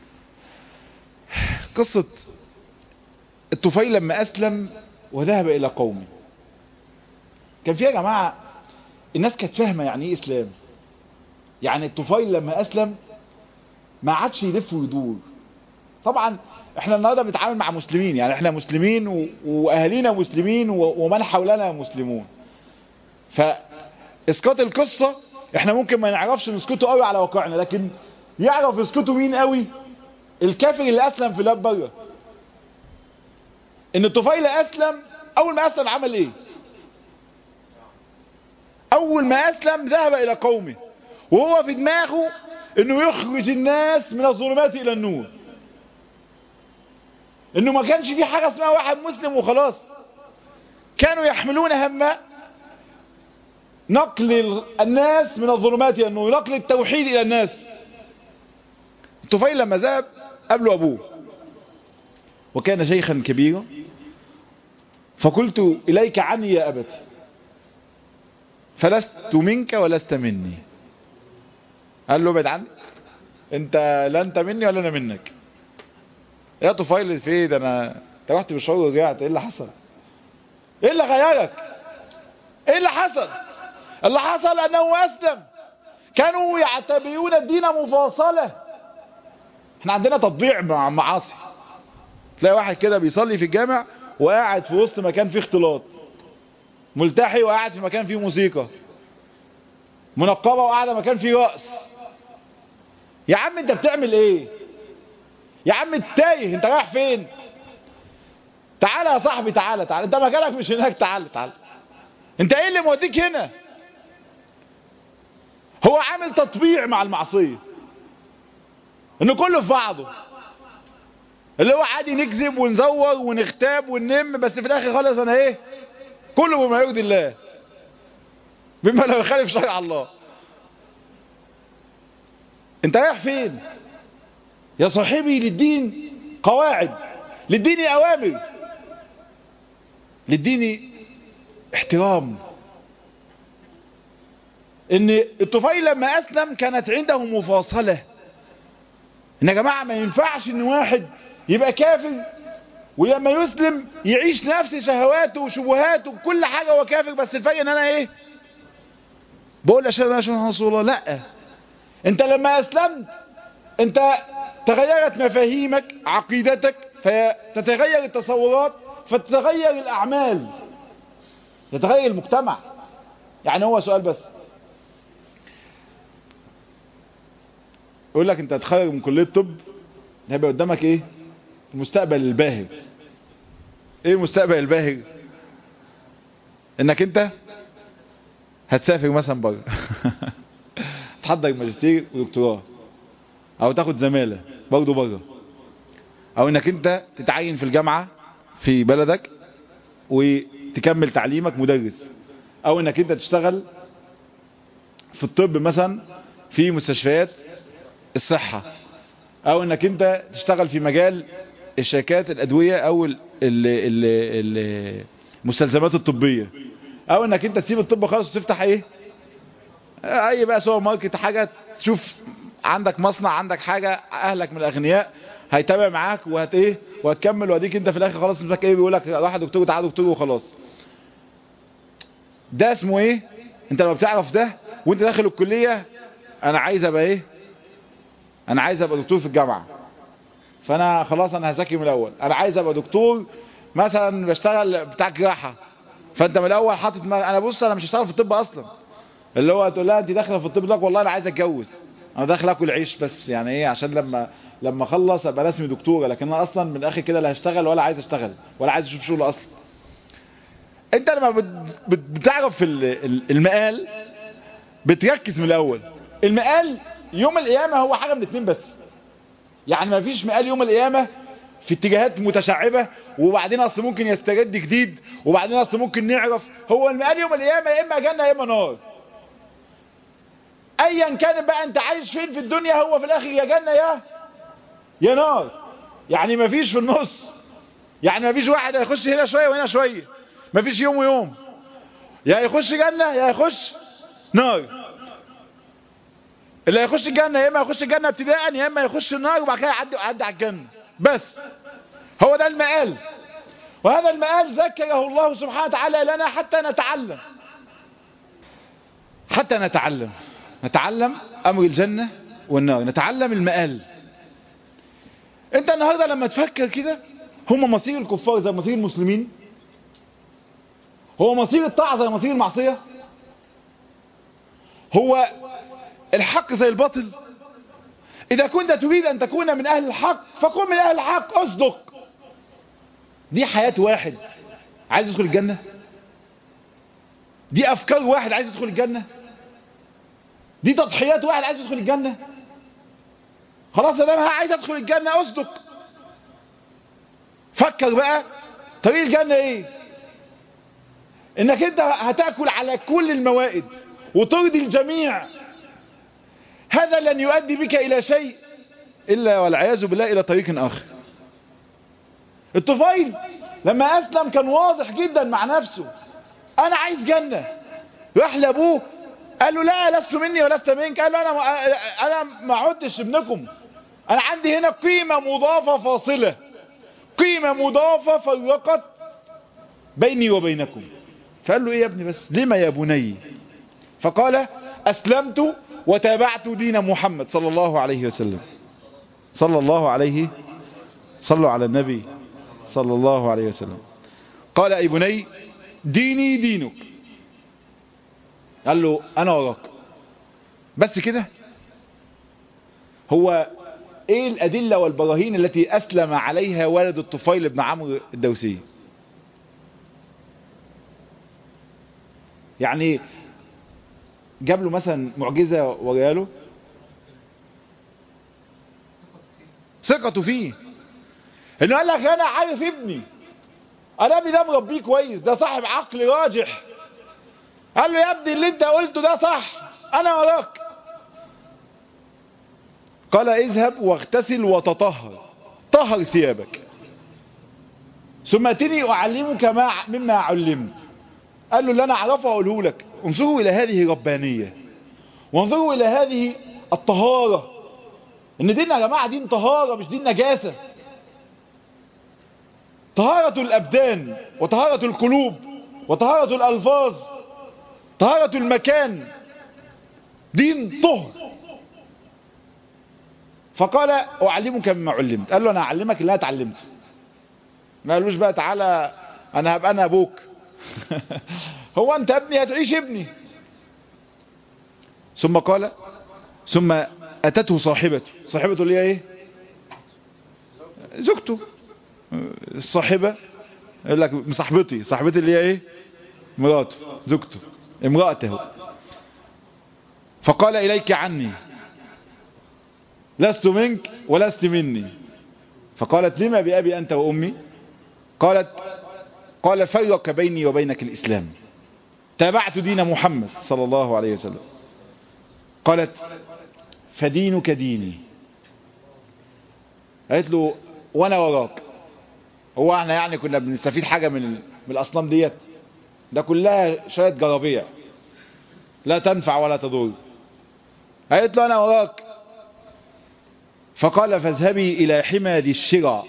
قصة الطفيل لما أسلم وذهب إلى قومه كان فيها يا جماعة الناس كانت فاهمة يعني إيه إسلام يعني الطفيل لما أسلم ما عادش يلف ويدور طبعا احنا النهاردة بنتعامل مع مسلمين يعني احنا مسلمين و... واهالينا مسلمين و... ومن حولنا مسلمون فاسقاط القصة احنا ممكن ما نعرفش نسكته قوي على واقعنا لكن يعرف يسكته مين قوي الكافر اللي اسلم في لاب بره ان الطفيل اسلم اول ما اسلم عمل ايه اول ما اسلم ذهب الى قومه وهو في دماغه انه يخرج الناس من الظلمات الى النور انه ما كانش في حاجة اسمها واحد مسلم وخلاص كانوا يحملون هم نقل الناس من الظلمات الى النور نقل التوحيد الى الناس الطفيل لما ذهب قبله ابوه وكان شيخا كبيرا فقلت اليك عني يا ابت فلست منك ولست مني قال له ابعد عني انت لا انت مني ولا انا منك يا طفيل في ده انا انت رحت بالشعور ورجعت ايه اللي حصل ايه اللي غيرك ايه اللي حصل اللي حصل انه اسلم كانوا يعتبرون الدين مفاصلة احنا عندنا تطبيع مع معاصي تلاقي واحد كده بيصلي في الجامع وقاعد في وسط مكان فيه اختلاط ملتحي وقاعد في مكان فيه موسيقى منقبة وقاعدة مكان فيه رقص يا عم انت بتعمل ايه يا عم التايه انت رايح فين تعالى يا صاحبي تعالى تعالى انت مكانك مش هناك تعالى تعالى انت ايه اللي موديك هنا هو عامل تطبيع مع المعصية انه كله في بعضه اللي هو عادي نكذب ونزور ونختاب وننم بس في الاخر خالص انا ايه كله بما يرضي الله بما لا يخالف شرع الله انت رايح فين يا صاحبي للدين قواعد للدين اوامر للدين احترام ان الطفيل لما اسلم كانت عنده مفاصلة ان يا جماعة ما ينفعش ان واحد يبقى كافر ولما يسلم يعيش نفس شهواته وشبهاته وكل حاجة هو كافر بس الفرق ان انا ايه بقول اشهد ان لا اله الا رسول الله لا انت لما اسلمت انت تغيرت مفاهيمك عقيدتك فتتغير التصورات فتتغير الاعمال يتغير المجتمع يعني هو سؤال بس يقول لك انت هتخرج من كلية طب هيبقى قدامك ايه المستقبل الباهر ايه المستقبل الباهر انك انت هتسافر مثلا بره تحضر ماجستير ودكتوراه او تاخد زمالة برضه بره او انك انت تتعين في الجامعة في بلدك وتكمل تعليمك مدرس او انك انت تشتغل في الطب مثلا في مستشفيات الصحة او انك انت تشتغل في مجال الشركات الادوية او ال ال ال المستلزمات الطبية او انك انت تسيب الطب خالص وتفتح ايه اي بقى سوبر ماركت حاجة تشوف عندك مصنع عندك حاجة اهلك من الاغنياء هيتابع معاك وهت ايه وهتكمل واديك انت في الاخر خلاص اسمك ايه بيقول لك راح دكتور تعال دكتور وخلاص ده اسمه ايه انت لو بتعرف ده وانت داخل الكلية انا عايز ابقى ايه انا عايز ابقى دكتور في الجامعة فانا خلاص انا هذاكر من الاول انا عايز ابقى دكتور مثلا بشتغل بتاع جراحة فانت من الاول حاطط انا بص انا مش هشتغل في الطب اصلا اللي هو تقول لها انت داخله في الطب لك والله انا عايز اتجوز انا داخل اكل عيش بس يعني ايه عشان لما لما اخلص ابقى رسمي دكتوره لكن انا اصلا من الاخر كده لا هشتغل ولا عايز اشتغل ولا عايز اشوف شغل اصلا انت لما بتعرف في المقال بتركز من الاول المقال يوم القيامه هو حاجه من اتنين بس يعني ما فيش مقال يوم القيامه في اتجاهات متشعبة وبعدين اصل ممكن يستجد جديد وبعدين اصل ممكن نعرف هو المقال يوم القيامة يا اما جنة يا اما نار ايا كان بقى انت عايش فين في الدنيا هو في الاخر يا جنة يا يا نار يعني ما فيش في النص يعني ما فيش واحد هيخش هنا شوية وهنا شوية ما فيش يوم ويوم يا يخش جنة يا يخش نار اللي هيخش الجنة يا اما يخش الجنة ابتداء يا اما يخش النار وبعد كده يعدي يعدي على الجنة بس هو ده المقال وهذا المقال ذكره الله سبحانه وتعالى لنا حتى نتعلم حتى نتعلم نتعلم امر الجنة والنار نتعلم المقال انت النهاردة لما تفكر كده هم مصير الكفار زي مصير المسلمين هو مصير الطاعة زي مصير المعصية هو الحق زي الباطل إذا كنت تريد أن تكون من أهل الحق فكن من أهل الحق أصدق دي حياة واحد عايز يدخل الجنة دي أفكار واحد عايز يدخل الجنة دي تضحيات واحد عايز يدخل الجنة خلاص يا دام عايز ادخل الجنة اصدق فكر بقى طريق الجنة ايه انك انت هتاكل على كل الموائد وترضي الجميع هذا لن يؤدي بك الى شيء الا والعياذ بالله الى طريق اخر الطفيل لما اسلم كان واضح جدا مع نفسه انا عايز جنة راح لابوه قال له لا لست مني ولست منك قال له انا انا ما عدتش ابنكم انا عندي هنا قيمة مضافة فاصلة قيمة مضافة فرقت بيني وبينكم فقال له ايه يا ابني بس لما يا بني فقال اسلمت وتابعت دين محمد صلى الله عليه وسلم صلى الله عليه صلوا على النبي صلى الله عليه وسلم قال اي بني ديني دينك قال له انا وراك بس كده هو ايه الادلة والبراهين التي اسلم عليها والد الطفيل بن عمرو الدوسي يعني جاب له مثلا معجزة ورياله ثقته فيه انه قال لك انا عارف ابني انا ابني ده مربيه كويس ده صاحب عقل راجح قال له يا ابني اللي انت قلته ده صح انا وراك قال اذهب واغتسل وتطهر طهر ثيابك ثم اتني اعلمك ما مما علمت قال له اللي انا اعرفه اقوله لك انظروا الى هذه ربانية وانظروا الى هذه الطهارة ان ديننا يا جماعة دين طهارة مش دين نجاسة طهارة الابدان وطهارة القلوب وطهارة الالفاظ طهارة المكان دين طهر فقال اعلمك مما علمت قال له انا اعلمك اللي انا اتعلمته ما قالوش بقى تعالى انا هبقى انا ابوك هو انت ابني هتعيش ابني ثم قال ثم اتته صاحبته صاحبته اللي هي ايه زوجته الصاحبة يقول لك صاحبتي صاحبتي اللي هي ايه مراته زوجته امرأته فقال اليك عني لست منك ولست مني فقالت لما بأبي أنت وأمي قالت قال فرق بيني وبينك الإسلام تابعت دين محمد صلى الله عليه وسلم قالت فدينك ديني قالت له وانا وراك هو احنا يعني كنا بنستفيد حاجة من, من الأصنام ديت ده كلها شوية جرابيع لا تنفع ولا تضر قالت له انا وراك فقال فاذهبي إلى حمى ذي الشرى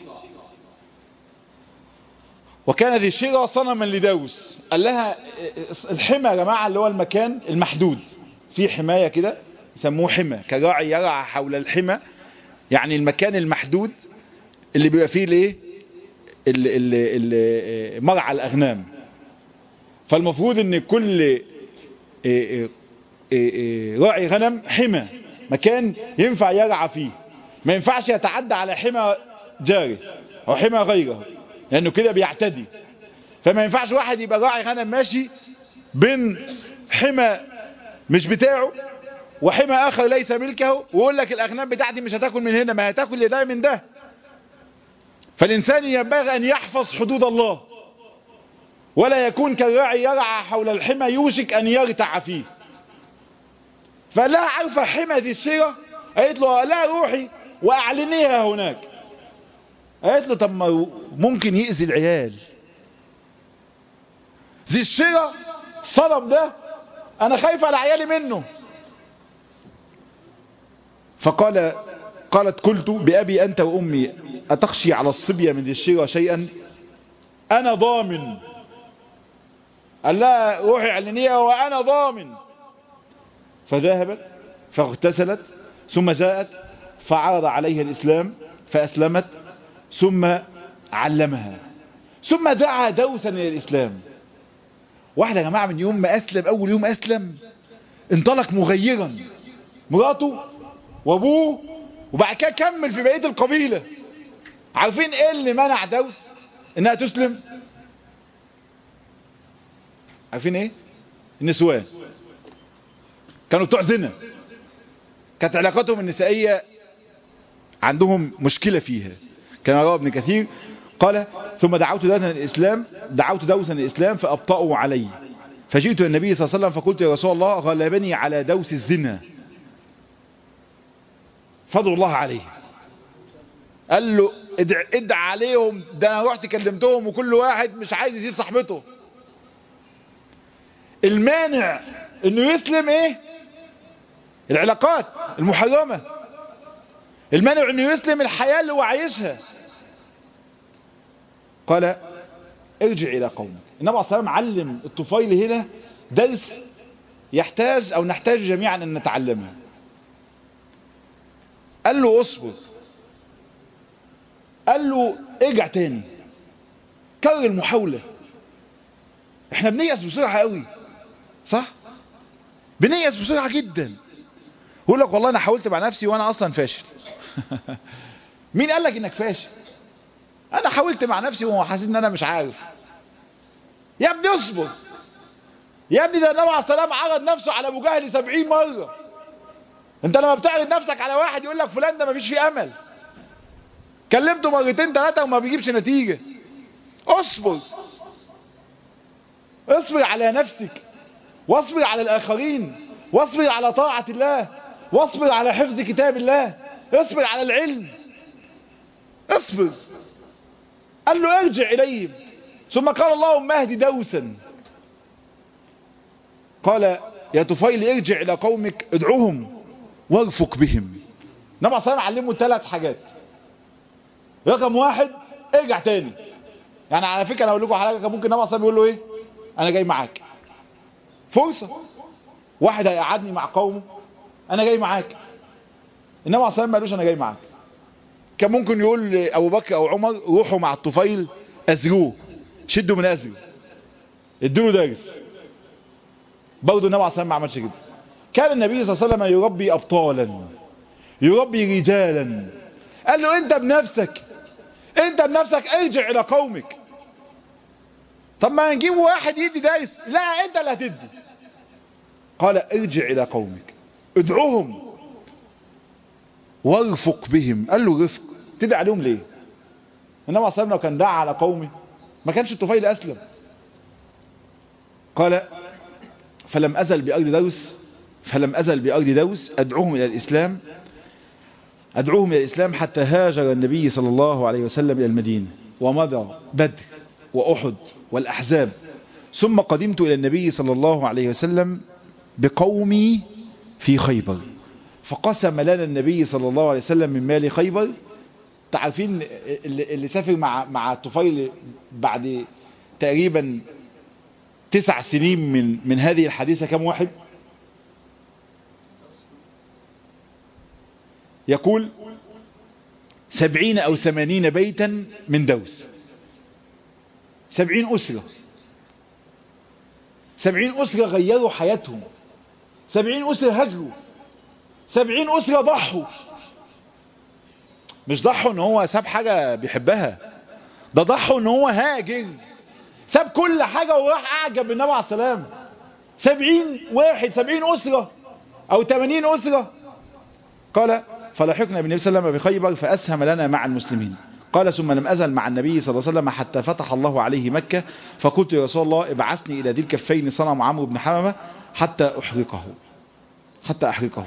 وكان ذي الشرى صنما لدوس قال لها الحمى يا جماعة اللي هو المكان المحدود في حماية كده يسموه حمى كراعي يرعى حول الحمى يعني المكان المحدود اللي بيبقى فيه الايه مرعى الأغنام فالمفروض ان كل راعي غنم حمى مكان ينفع يرعى فيه ما ينفعش يتعدى على حمى جاري او حمى غيره لانه كده بيعتدي فما ينفعش واحد يبقى راعي غنم ماشي بين حمى مش بتاعه وحمى اخر ليس ملكه ويقول لك الاغنام بتاعتي مش هتاكل من هنا ما هتاكل ده من ده فالانسان ينبغي ان يحفظ حدود الله ولا يكون كالراعي يرعى حول الحمى يوشك ان يرتع فيه فلا عارفه حمى ذي الشيره قالت له لا روحي واعلنيها هناك قالت له طب ما ممكن يأذي العيال ذي الشيرة الصنم ده انا خايف على عيالي منه فقال قالت قلت بأبي أنت وأمي أتخشي على الصبية من ذي الشيرة شيئا أنا ضامن قال لها روحي علنيها وأنا ضامن فذهبت فاغتسلت ثم جاءت فعرض عليها الإسلام فأسلمت ثم علمها ثم دعا دوسا إلى الإسلام واحد يا جماعة من يوم ما أسلم أول يوم أسلم انطلق مغيرا مراته وابوه وبعد كده كمل في بقية القبيلة عارفين ايه اللي منع دوس انها تسلم عارفين ايه النسوان كانوا بتوع زنا كانت علاقاتهم النسائية عندهم مشكلة فيها كما روى ابن كثير قال ثم دعوت دوسا الإسلام دعوت دوسا الإسلام فأبطأوا علي فجئت النبي صلى الله عليه وسلم فقلت يا رسول الله غلبني على دوس الزنا فضل الله عليه قال له ادع, ادع عليهم ده انا رحت كلمتهم وكل واحد مش عايز يسيب صاحبته المانع انه يسلم ايه العلاقات المحرمة المانع انه يسلم الحياة اللي هو عايشها قال ارجع الى قومك النبي عليه الصلاة والسلام علم الطفيل هنا درس يحتاج او نحتاج جميعا ان نتعلمه قال له اصبر قال له ارجع تاني كرر المحاولة احنا بنيأس بسرعة قوي صح بنيأس بسرعة جدا يقول لك والله انا حاولت مع نفسي وانا اصلا فاشل مين قال لك انك فاشل انا حاولت مع نفسي وحسيت ان انا مش عارف يا ابني اصبر يا ابني ده النبي عليه السلام عرض نفسه على ابو جهل 70 مرة انت لما بتعرض نفسك على واحد يقول لك فلان ده مفيش فيه امل كلمته مرتين ثلاثة وما بيجيبش نتيجة اصبر اصبر على نفسك واصبر على الاخرين واصبر على طاعة الله واصبر على حفظ كتاب الله اصبر على العلم اصبر قال له ارجع اليهم ثم قال اللهم اهد دوسا قال يا طفيل ارجع الى قومك ادعوهم وارفق بهم نبع صلى علمه ثلاث حاجات رقم واحد ارجع تاني يعني على فكرة انا اقول لكم حاجة كان ممكن نبع صلى يقول له ايه انا جاي معاك فرصة واحد هيقعدني مع قومه انا جاي معاك انما عصام ما قالوش انا جاي معاك كان ممكن يقول لابو بكر او عمر روحوا مع الطفيل ازروه شدوا من ازره ادوا له درس برضه النبي عليه ما عملش كده كان النبي صلى الله عليه وسلم يربي ابطالا يربي رجالا قال له انت بنفسك انت بنفسك ارجع الى قومك طب ما نجيب واحد يدي دايس لا انت اللي هتدي قال ارجع الى قومك ادعوهم وارفق بهم قال له رفق تدعي عليهم ليه انما صلى لو كان دعا على قومه ما كانش الطفيل اسلم قال فلم ازل بارض دوس فلم ازل بارض دوس ادعوهم الى الاسلام ادعوهم الى الاسلام حتى هاجر النبي صلى الله عليه وسلم الى المدينه ومضى بدر واحد والاحزاب ثم قدمت الى النبي صلى الله عليه وسلم بقومي في خيبر فقسم لنا النبي صلى الله عليه وسلم من مال خيبر تعرفين اللي, اللي سافر مع مع الطفيل بعد تقريبا تسع سنين من من هذه الحادثة كم واحد يقول سبعين او ثمانين بيتا من دوس سبعين أسرة سبعين أسرة غيروا حياتهم سبعين أسرة هجروا سبعين أسرة ضحوا مش ضحوا ان هو ساب حاجة بيحبها ده ضحوا ان هو هاجر ساب كل حاجة وراح اعجب بالنبي عليه السلام سبعين واحد سبعين أسرة او تمانين أسرة قال فلحقنا بالنبي صلى الله عليه وسلم بخيبر فأسهم لنا مع المسلمين قال ثم لم أزل مع النبي صلى الله عليه وسلم حتى فتح الله عليه مكة فقلت يا رسول الله ابعثني إلى ذي الكفين صنم عمرو بن حمامة حتى أحرقه حتى أحرقه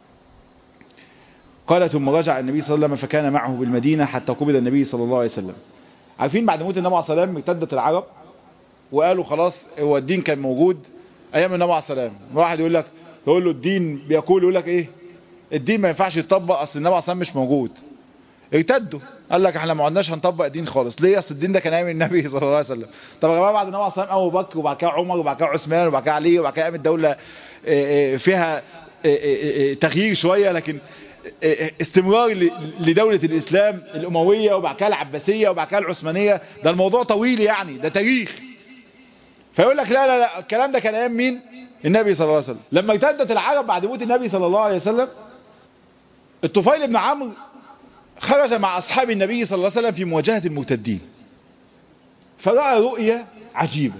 قال ثم رجع النبي صلى الله عليه وسلم فكان معه بالمدينة حتى قبض النبي صلى الله عليه وسلم عارفين بعد موت النبي عليه الصلاة والسلام ارتدت العرب وقالوا خلاص هو الدين كان موجود ايام النبي عليه الصلاة والسلام واحد يقول لك يقول له الدين بيقول يقول لك ايه الدين ما ينفعش يتطبق اصل النبي عليه الصلاة والسلام مش موجود ارتدوا قال لك احنا ما عدناش هنطبق الدين خالص ليه اصل الدين ده كان ايام النبي صلى الله عليه وسلم طب يا جماعه بعد النبي عليه الصلاه والسلام ابو بكر وبعد كده عمر وبعد كده عثمان وبعد كده علي وبعد كده قامت الدوله فيها تغيير شويه لكن استمرار لدولة الإسلام الأموية وبعد كده العباسية وبعد كده العثمانية ده الموضوع طويل يعني ده تاريخ فيقول لك لا لا لا الكلام ده كان أيام مين النبي صلى الله عليه وسلم لما ارتدت العرب بعد موت النبي صلى الله عليه وسلم الطفيل بن عمرو خرج مع أصحاب النبي صلى الله عليه وسلم في مواجهة المرتدين فرأى رؤية عجيبة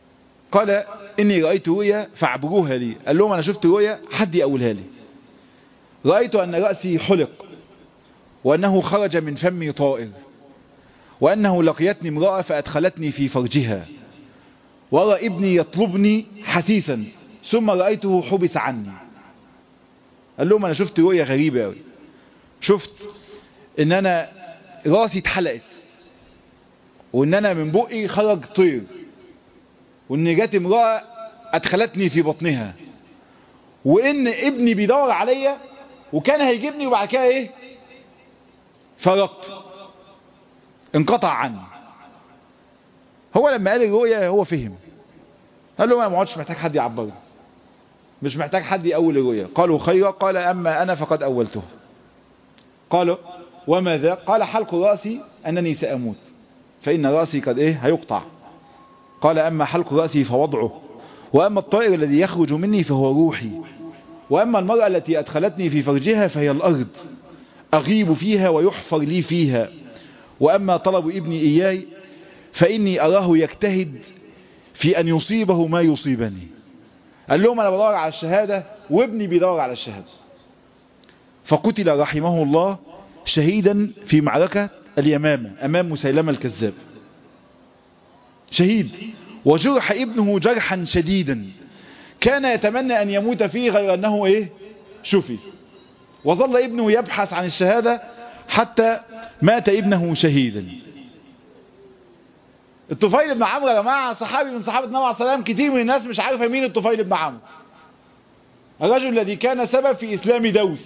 قال إني رأيت رؤية فاعبروها لي قال لهم أنا شفت رؤية حد يقولها لي رأيت أن رأسي حلق وأنه خرج من فمي طائر وأنه لقيتني امرأة فأدخلتني في فرجها ورى ابني يطلبني حثيثا ثم رأيته حبس عني قال لهم أنا شفت رؤية غريبة أوي شفت ان انا راسي اتحلقت وان انا من بقي خرج طير وان جت امرأة ادخلتني في بطنها وان ابني بيدور عليا وكان هيجيبني وبعد كده ايه فرقت انقطع عني هو لما قال الرؤية هو فهم قال له انا ما عادش محتاج حد يعبرني مش محتاج حد يقول الرؤية قالوا خيرا قال اما انا فقد اولته قالوا وماذا قال حلق رأسي أنني سأموت فإن رأسي قد إيه هيقطع قال أما حلق رأسي فوضعه وأما الطائر الذي يخرج مني فهو روحي وأما المرأة التي أدخلتني في فرجها فهي الأرض أغيب فيها ويحفر لي فيها وأما طلب ابني إياي فإني أراه يجتهد في أن يصيبه ما يصيبني قال لهم أنا بدور على الشهادة وابني بيدور على الشهادة فقتل رحمه الله شهيدا في معركة اليمامة أمام مسيلمة الكذاب شهيد وجرح ابنه جرحا شديدا كان يتمنى أن يموت فيه غير أنه إيه شفي وظل ابنه يبحث عن الشهادة حتى مات ابنه شهيدا الطفيل بن عمرو يا جماعة صحابي من صحابة النبي عليه الصلاة والسلام كتير من الناس مش عارفة مين الطفيل بن عمرو الرجل الذي كان سبب في إسلام دوس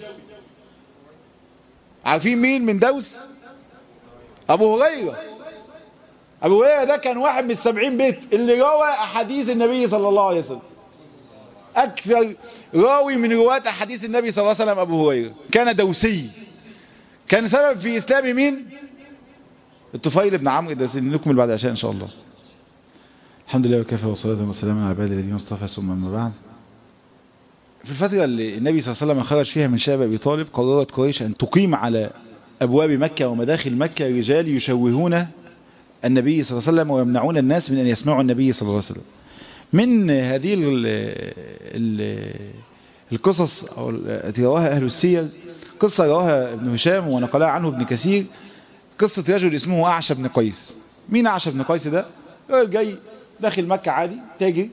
عارفين مين من دوس ابو هريرة ابو هريرة ده كان واحد من السبعين بيت اللي روى احاديث النبي صلى الله عليه وسلم اكثر راوي من رواة احاديث النبي صلى الله عليه وسلم ابو هريرة كان دوسي كان سبب في اسلام مين الطفيل بن عمرو ده نكمل بعد عشاء ان شاء الله الحمد لله وكفى وصلاة وسلام على عباد الذين اصطفى ثم اما بعد في الفترة اللي النبي صلى الله عليه وسلم خرج فيها من شاب أبي طالب قررت قريش أن تقيم على أبواب مكة ومداخل مكة رجال يشوهون النبي صلى الله عليه وسلم ويمنعون الناس من أن يسمعوا النبي صلى الله عليه وسلم من هذه ال ال القصص التي رواها أهل السير قصة رواها ابن هشام ونقلها عنه ابن كثير قصة رجل اسمه أعش بن قيس مين أعش بن قيس ده؟ رجل جاي داخل مكة عادي تاجر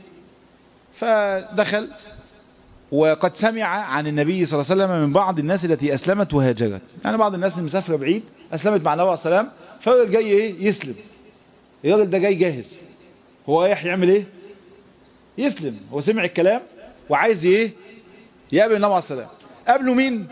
فدخل وقد سمع عن النبي صلى الله عليه وسلم من بعض الناس التي أسلمت وهاجرت يعني بعض الناس اللي مسافرة بعيد أسلمت مع النبي عليه السلام فالراجل جاي إيه يسلم الراجل ده جاي جاهز هو رايح يعمل إيه يسلم هو سمع الكلام وعايز إيه يقابل النبي عليه السلام قابله مين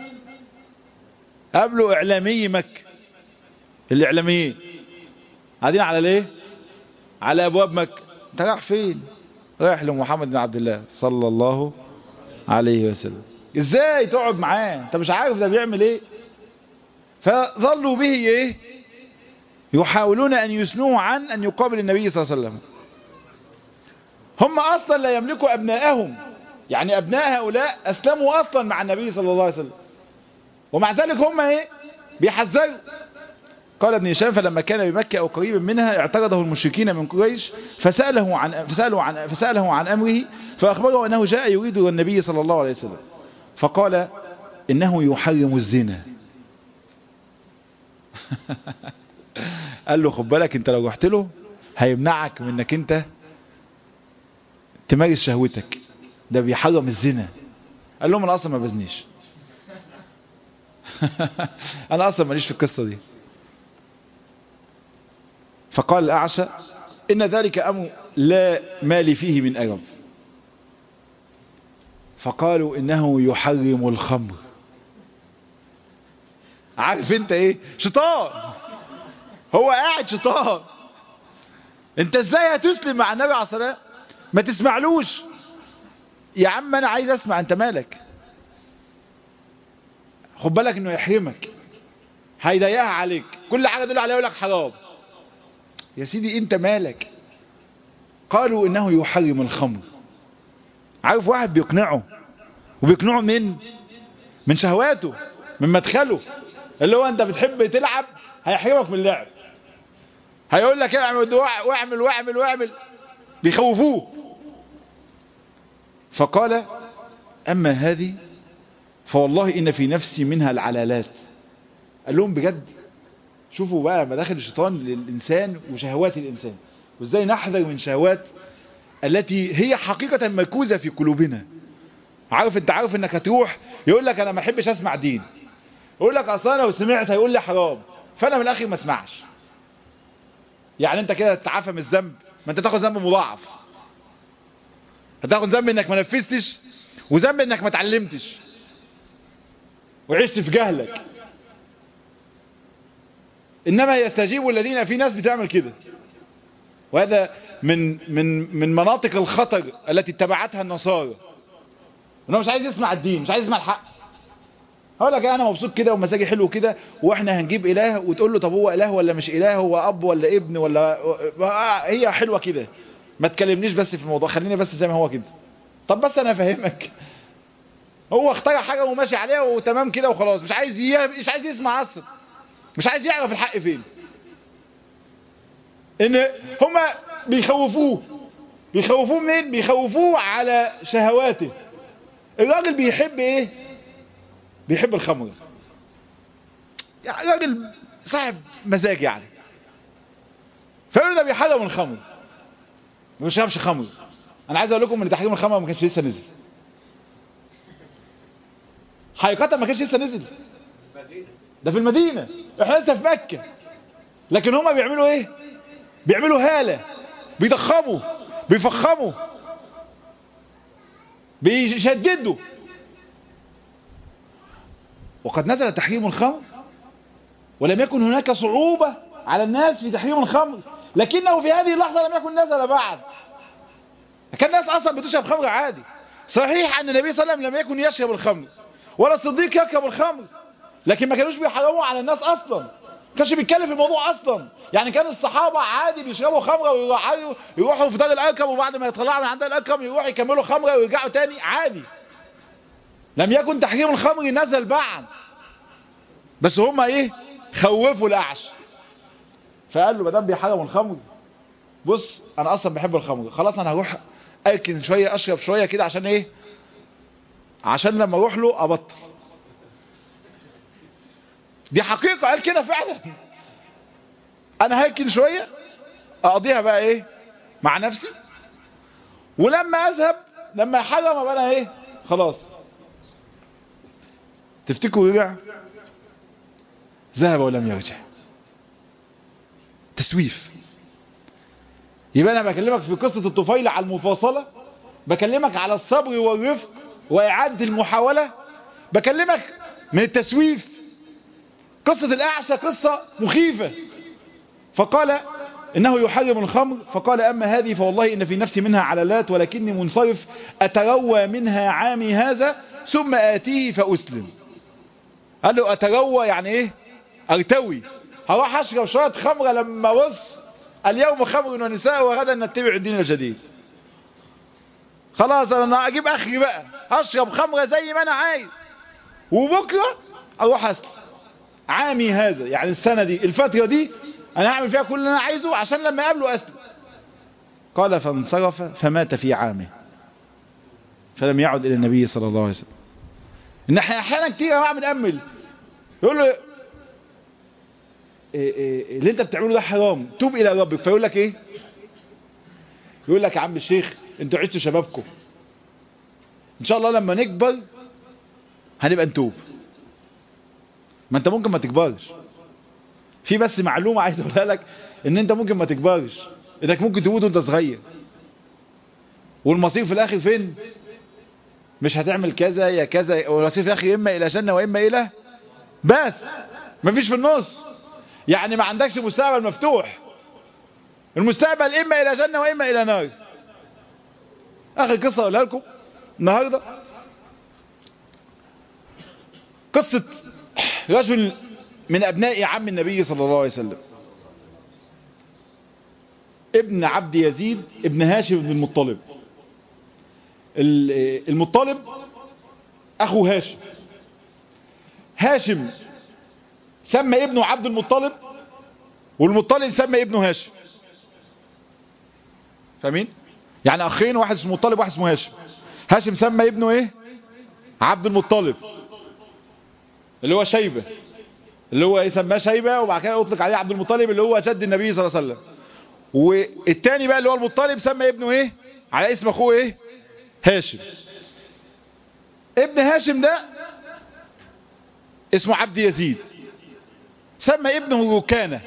قابله إعلامي مكة الإعلاميين قاعدين على ليه على أبواب مكة أنت رايح فين رايح لمحمد بن عبد الله صلى الله عليه وسلم ازاي تقعد معاه انت مش عارف ده بيعمل ايه فظلوا به ايه يحاولون ان يسنوه عن ان يقابل النبي صلى الله عليه وسلم هم اصلا لا يملكوا ابنائهم يعني ابناء هؤلاء اسلموا اصلا مع النبي صلى الله عليه وسلم ومع ذلك هم ايه بيحذروا قال ابن هشام فلما كان بمكة أو قريبا منها اعترضه المشركين من قريش فسأله عن, فسأله عن, فسأله عن أمره فأخبره أنه جاء يريد النبي صلى الله عليه وسلم فقال إنه يحرم الزنا قال له خد بالك انت لو رحت له هيمنعك من انك انت تمارس شهوتك ده بيحرم الزنا قال لهم انا اصلا ما بزنيش انا اصلا ماليش في القصة دي فقال الأعشى إن ذلك أمر لا مال فيه من أرب فقالوا إنه يحرم الخمر عارف انت ايه شيطان هو قاعد شيطان انت ازاي هتسلم مع النبي عليه الصلاه ما تسمعلوش يا عم انا عايز اسمع انت مالك خد بالك انه يحرمك هيضيقها عليك كل حاجه تقول عليها يقول لك حرام يا سيدي انت مالك قالوا انه يحرم الخمر عارف واحد بيقنعه وبيقنعه من من شهواته من مدخله اللي هو انت بتحب تلعب هيحرمك من اللعب هيقول لك اعمل واعمل واعمل واعمل بيخوفوه فقال اما هذه فوالله إن في نفسي منها العلالات قال لهم بجد شوفوا بقى مداخل الشيطان للإنسان وشهوات الإنسان وإزاي نحذر من شهوات التي هي حقيقة مكوزة في قلوبنا عارف انت عارف انك هتروح يقول لك انا ما احبش اسمع دين يقول لك اصلا لو سمعت هيقول لي حرام فانا من الاخر ما اسمعش يعني انت كده تتعافى من الذنب ما انت تاخد ذنب مضاعف هتاخد ذنب انك ما نفذتش وذنب انك ما اتعلمتش وعشت في جهلك انما يستجيب الذين في ناس بتعمل كده وهذا من من من مناطق الخطر التي اتبعتها النصارى انه مش عايز يسمع الدين مش عايز يسمع الحق هقول لك انا مبسوط كده ومزاجي حلو كده واحنا هنجيب اله وتقول له طب هو اله ولا مش اله هو اب ولا ابن ولا هي حلوه كده ما تكلمنيش بس في الموضوع خليني بس زي ما هو كده طب بس انا افهمك هو اخترع حاجه وماشي عليها وتمام كده وخلاص مش عايز ي... مش عايز يسمع اصلا مش عايز يعرف الحق فين ان هما بيخوفوه بيخوفوه منين بيخوفوه على شهواته الراجل بيحب ايه بيحب الخمر يعني راجل صاحب مزاج يعني فيقول ده بيحرم الخمر ما بيشربش خمر انا عايز اقول لكم ان تحريم الخمر ما كانش لسه نزل حقيقة ما كانش لسه نزل ده في المدينة احنا لسه في مكة لكن هما بيعملوا ايه بيعملوا هالة بيضخموا بيفخموا بيشددوا وقد نزل تحريم الخمر ولم يكن هناك صعوبة على الناس في تحريم الخمر لكنه في هذه اللحظة لم يكن نزل بعد كان الناس أصلا بتشرب خمر عادي صحيح أن النبي صلى الله عليه وسلم لم يكن يشرب الخمر ولا الصديق يركب الخمر لكن ما كانوش بيحرموا على الناس أصلا كانش بيتكلم في الموضوع أصلا يعني كان الصحابة عادي بيشربوا خمرة ويروحوا يروحوا في دار الأركم وبعد ما يطلعوا من عند الأركم يروحوا يكملوا خمرة ويرجعوا تاني عادي لم يكن تحريم الخمر نزل بعد بس هما ايه خوفوا الأعش فقال له مدام بيحرم الخمر بص انا اصلا بحب الخمر خلاص انا هروح اركن شوية اشرب شوية كده عشان ايه عشان لما اروح له ابطل دي حقيقة قال كده فعلا انا هركن شوية اقضيها بقى ايه مع نفسي ولما اذهب لما يحرم ابقى انا ايه خلاص تفتكروا رجع ذهب ولم يرجع تسويف يبقى انا بكلمك في قصة الطفيلة على المفاصلة بكلمك على الصبر والرفق واعادة المحاولة بكلمك من التسويف قصة الاعشى قصة مخيفة فقال انه يحرم الخمر فقال اما هذه فوالله ان في نفسي منها علالات ولكني منصرف اتروى منها عامي هذا ثم اتيه فاسلم قال له اتروى يعني ايه ارتوي هروح اشرب شوية خمرة لما بص اليوم خمر ونساء وغدا نتبع الدين الجديد خلاص انا اجيب اخري بقى اشرب خمرة زي ما انا عايز وبكرة اروح اسلم عامي هذا يعني السنة دي الفترة دي انا هعمل فيها كل اللي انا عايزه عشان لما اقابله اسلم قال فانصرف فمات في عامه فلم يعد الى النبي صلى الله عليه وسلم ان احنا احيانا كتير يا جماعه بنأمل يقول له إيه إيه اللي انت بتعمله ده حرام توب الى ربك فيقول لك ايه يقول لك يا عم الشيخ انتوا عشتوا شبابكم ان شاء الله لما نكبر هنبقى نتوب ما انت ممكن ما تكبرش في بس معلومة عايز اقولها لك ان انت ممكن ما تكبرش انك ممكن تموت وانت صغير والمصير في الاخر فين مش هتعمل كذا يا كذا والمصير في الاخر اما الى جنة واما الى بس مفيش في النص يعني ما عندكش مستقبل مفتوح المستقبل اما الى جنة واما الى نار اخر قصة اقولها لكم النهاردة قصة رجل من ابناء عم النبي صلى الله عليه وسلم ابن عبد يزيد ابن هاشم بن المطلب المطلب اخو هاشم هاشم سمى ابنه عبد المطلب والمطلب سمى ابنه هاشم فاهمين يعني اخين واحد اسمه مطلب واحد اسمه هاشم هاشم سمى ابنه ايه عبد المطلب اللي هو شيبة اللي هو يسمى شيبة وبعد كده يطلق عليه عبد المطلب اللي هو جد النبي صلى الله عليه وسلم والتاني بقى اللي هو المطلب سمى ابنه ايه على اسم اخوه ايه هاشم ابن هاشم ده اسمه عبد يزيد سمى ابنه يكانة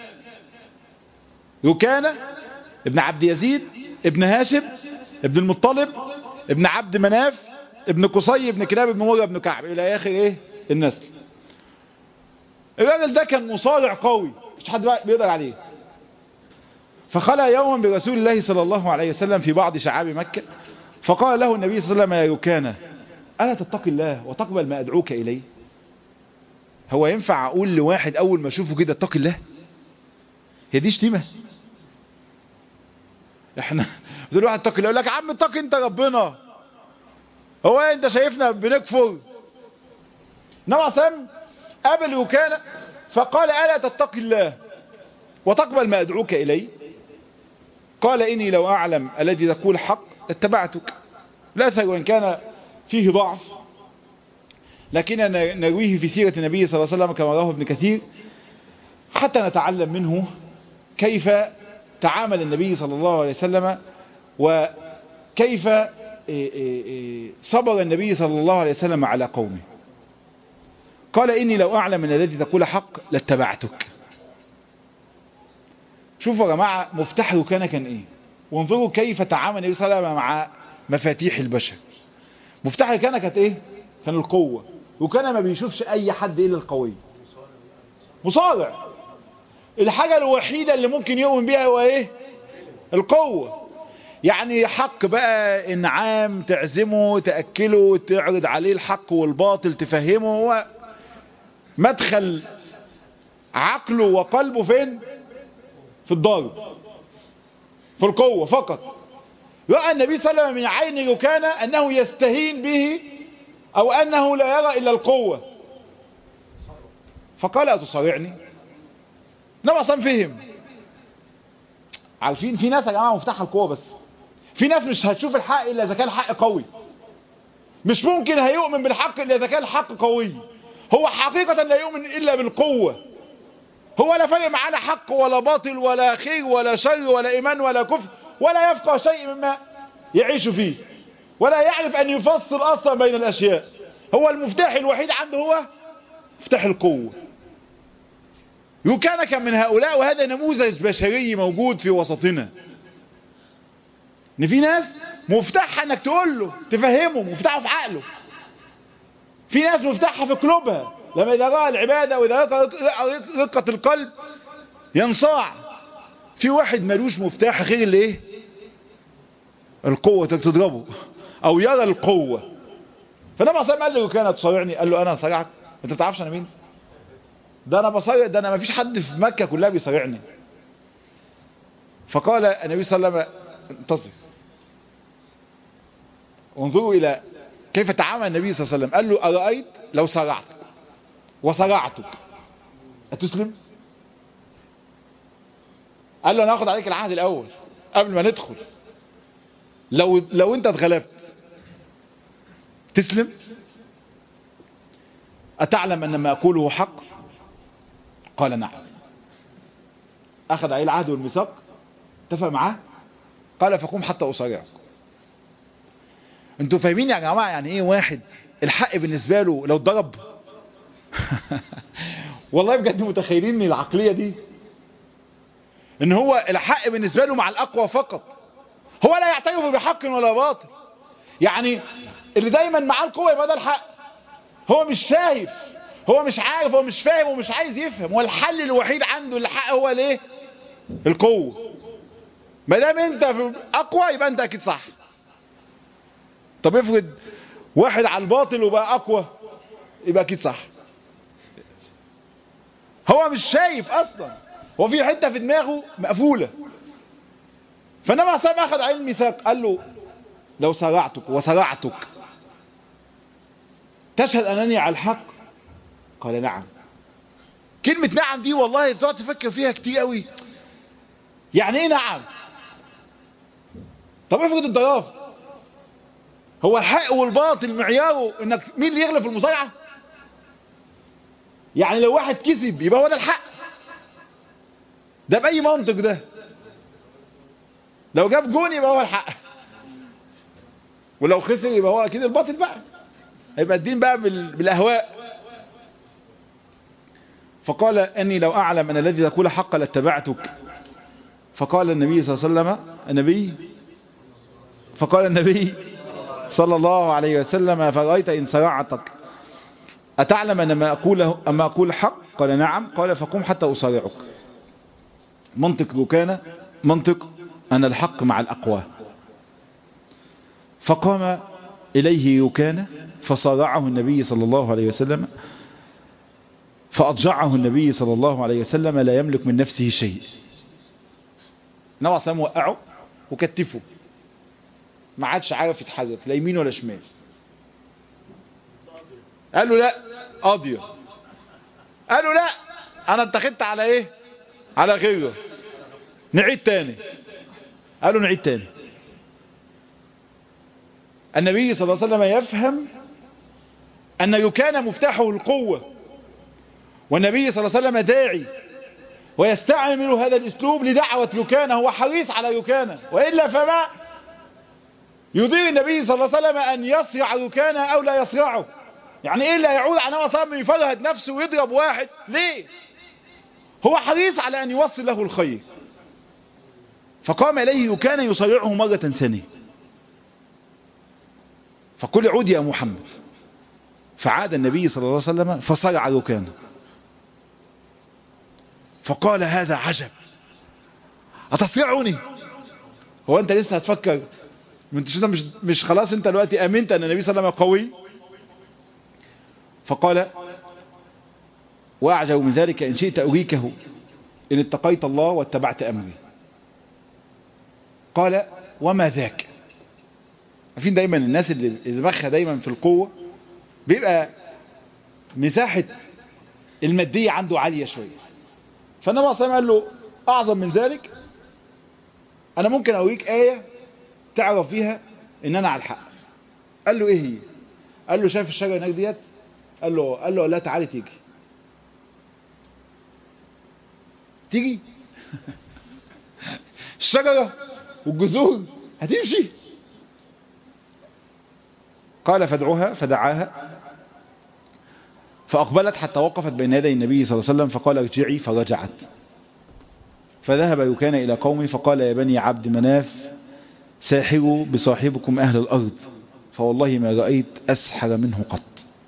يكانة ابن عبد يزيد ابن هاشم ابن المطلب ابن عبد مناف ابن قصي ابن كلاب ابن مرة ابن كعب الى اخر ايه النسل الراجل ده كان مصارع قوي مش حد بيقدر عليه فخلى يوما برسول الله صلى الله عليه وسلم في بعض شعاب مكة فقال له النبي صلى الله عليه وسلم يا يكانة ألا تتقي الله وتقبل ما أدعوك إليه هو ينفع أقول لواحد أول ما أشوفه كده اتقي الله هي دي شتيمة احنا بتقول واحد اتقي الله يقول لك يا عم اتقي انت ربنا هو انت شايفنا بنكفر نوع سم قبل وكان فقال ألا تتقي الله وتقبل ما أدعوك إليه قال إني لو أعلم الذي تقول حق اتبعتك لا أثر وإن كان فيه ضعف لكننا نرويه في سيرة النبي صلى الله عليه وسلم كما رواه ابن كثير حتى نتعلم منه كيف تعامل النبي صلى الله عليه وسلم وكيف صبر النبي صلى الله عليه وسلم على قومه قال إني لو أعلم أن الذي تقول حق لاتبعتك شوفوا يا جماعة مفتاح ركانة كان إيه وانظروا كيف تعامل النبي صلى الله عليه وسلم مع مفاتيح البشر مفتاح ركانة كانت إيه كان القوة وكان ما بيشوفش أي حد إلا القوي مصارع الحاجة الوحيدة اللي ممكن يؤمن بيها هو إيه القوة يعني حق بقى انعام تعزمه تأكله تعرض عليه الحق والباطل تفهمه هو مدخل عقله وقلبه فين في الضرب في القوة فقط رأى النبي صلى الله عليه وسلم من عين يكان أنه يستهين به أو أنه لا يرى إلا القوة فقال أتصارعني نبقى أصلا فهم عارفين في ناس يا جماعة مفتاح القوة بس في ناس مش هتشوف الحق إلا إذا كان الحق قوي مش ممكن هيؤمن بالحق إلا إذا كان الحق قوي هو حقيقة لا يؤمن إلا بالقوة هو لا فرق معانا حق ولا باطل ولا خير ولا شر ولا إيمان ولا كفر ولا يفقه شيء مما يعيش فيه ولا يعرف أن يفصل أصلا بين الأشياء هو المفتاح الوحيد عنده هو مفتاح القوة يكان كان من هؤلاء وهذا نموذج بشري موجود في وسطنا ان في ناس مفتاحها انك تقول له تفهمه مفتاحه في عقله في ناس مفتاحها في قلوبها لما اذا راى العباده واذا راى رقه القلب ينصاع في واحد ملوش مفتاح غير الايه القوه تضربه او يرى القوه فالنبي صلى الله عليه وسلم قال له كانت تصارعني قال له انا صارعك انت بتعرفش انا مين ده انا بصارع ده انا ما فيش حد في مكه كلها بيصارعني فقال النبي صلى الله عليه وسلم انتظر وانظروا الى كيف تعامل النبي صلى الله عليه وسلم قال له أرأيت لو صرعت وصرعتك أتسلم قال له أنا أخذ عليك العهد الأول قبل ما ندخل لو, لو أنت اتغلبت تسلم أتعلم أن ما أقوله حق قال نعم أخذ عليه العهد والميثاق اتفق معاه قال فقوم حتى أصارعك انتوا فاهمين يا جماعة يعني ايه واحد الحق بالنسبة له لو اتضرب والله بجد متخيلين العقلية دي ان هو الحق بالنسبة له مع الاقوى فقط هو لا يعترف بحق ولا باطل يعني اللي دايما معاه القوة يبقى ده الحق هو مش شايف هو مش عارف هو مش فاهم ومش عايز يفهم هو الحل الوحيد عنده الحق هو الايه القوة ما دام انت اقوى يبقى انت اكيد صح طب افرض واحد على الباطل وبقى اقوى يبقى اكيد صح هو مش شايف اصلا هو في حته في دماغه مقفوله فانما صاحب اخذ عليه الميثاق قال له لو صرعتك وصرعتك تشهد انني على الحق قال نعم كلمة نعم دي والله تقعد تفكر فيها كتير قوي يعني ايه نعم طب افرض اتضربت هو الحق والباطل معياره انك مين اللي يغلب في المصارعه يعني لو واحد كسب يبقى هو ده الحق ده بأي منطق ده لو جاب جون يبقى هو الحق ولو خسر يبقى هو اكيد الباطل بقى هيبقى الدين بقى بالاهواء فقال اني لو اعلم ان الذي تقول حق لاتبعتك فقال النبي صلى الله عليه وسلم النبي فقال النبي صلى الله عليه وسلم فرأيت إن صرعتك أتعلم أن ما أقوله أما أقول حق قال نعم قال فقم حتى أصارعك منطق كان منطق أن الحق مع الأقوى فقام إليه يكان فصارعه النبي صلى الله عليه وسلم فأضجعه النبي صلى الله عليه وسلم لا يملك من نفسه شيء نوع سلام وقعه وكتفه ما عادش عارف يتحرك لا يمين ولا شمال قال له لا قاضية قال له لا انا اتخذت على ايه على غيره نعيد تاني قال له نعيد تاني النبي صلى الله عليه وسلم يفهم ان يكان مفتاحه القوة والنبي صلى الله عليه وسلم داعي ويستعمل هذا الاسلوب لدعوة يكان هو حريص على يكان وإلا فما يضير النبي صلى الله عليه وسلم أن يصرع يكان أو لا يصرعه يعني إيه لا يعود عن هو صار يفرهد نفسه ويضرب واحد ليه هو حريص على أن يوصل له الخير فقام إليه يكان يصرعه مرة ثانية فقل عود يا محمد فعاد النبي صلى الله عليه وسلم فصرع يكان فقال هذا عجب أتصرعني هو أنت لسه هتفكر انت مش, مش خلاص انت دلوقتي امنت ان النبي صلى الله عليه وسلم قوي فقال واعجب من ذلك ان شئت اريكه ان اتقيت الله واتبعت امري قال وما ذاك عارفين دايما الناس اللي دماغها دايما في القوة بيبقى مساحة المادية عنده عالية شوية فالنبي صلى الله عليه وسلم قال له اعظم من ذلك انا ممكن اوريك ايه تعرف فيها ان انا على الحق قال له ايه هي قال له شايف الشجره هناك ديت قال له قال له لا تعالي تيجي تيجي الشجره والجذور هتمشي قال فادعوها فدعاها فأقبلت حتى وقفت بين يدي النبي صلى الله عليه وسلم فقال ارجعي فرجعت فذهب يكان إلى قومه فقال يا بني عبد مناف ساحروا بصاحبكم أهل الأرض فوالله ما رأيت أسحر منه قط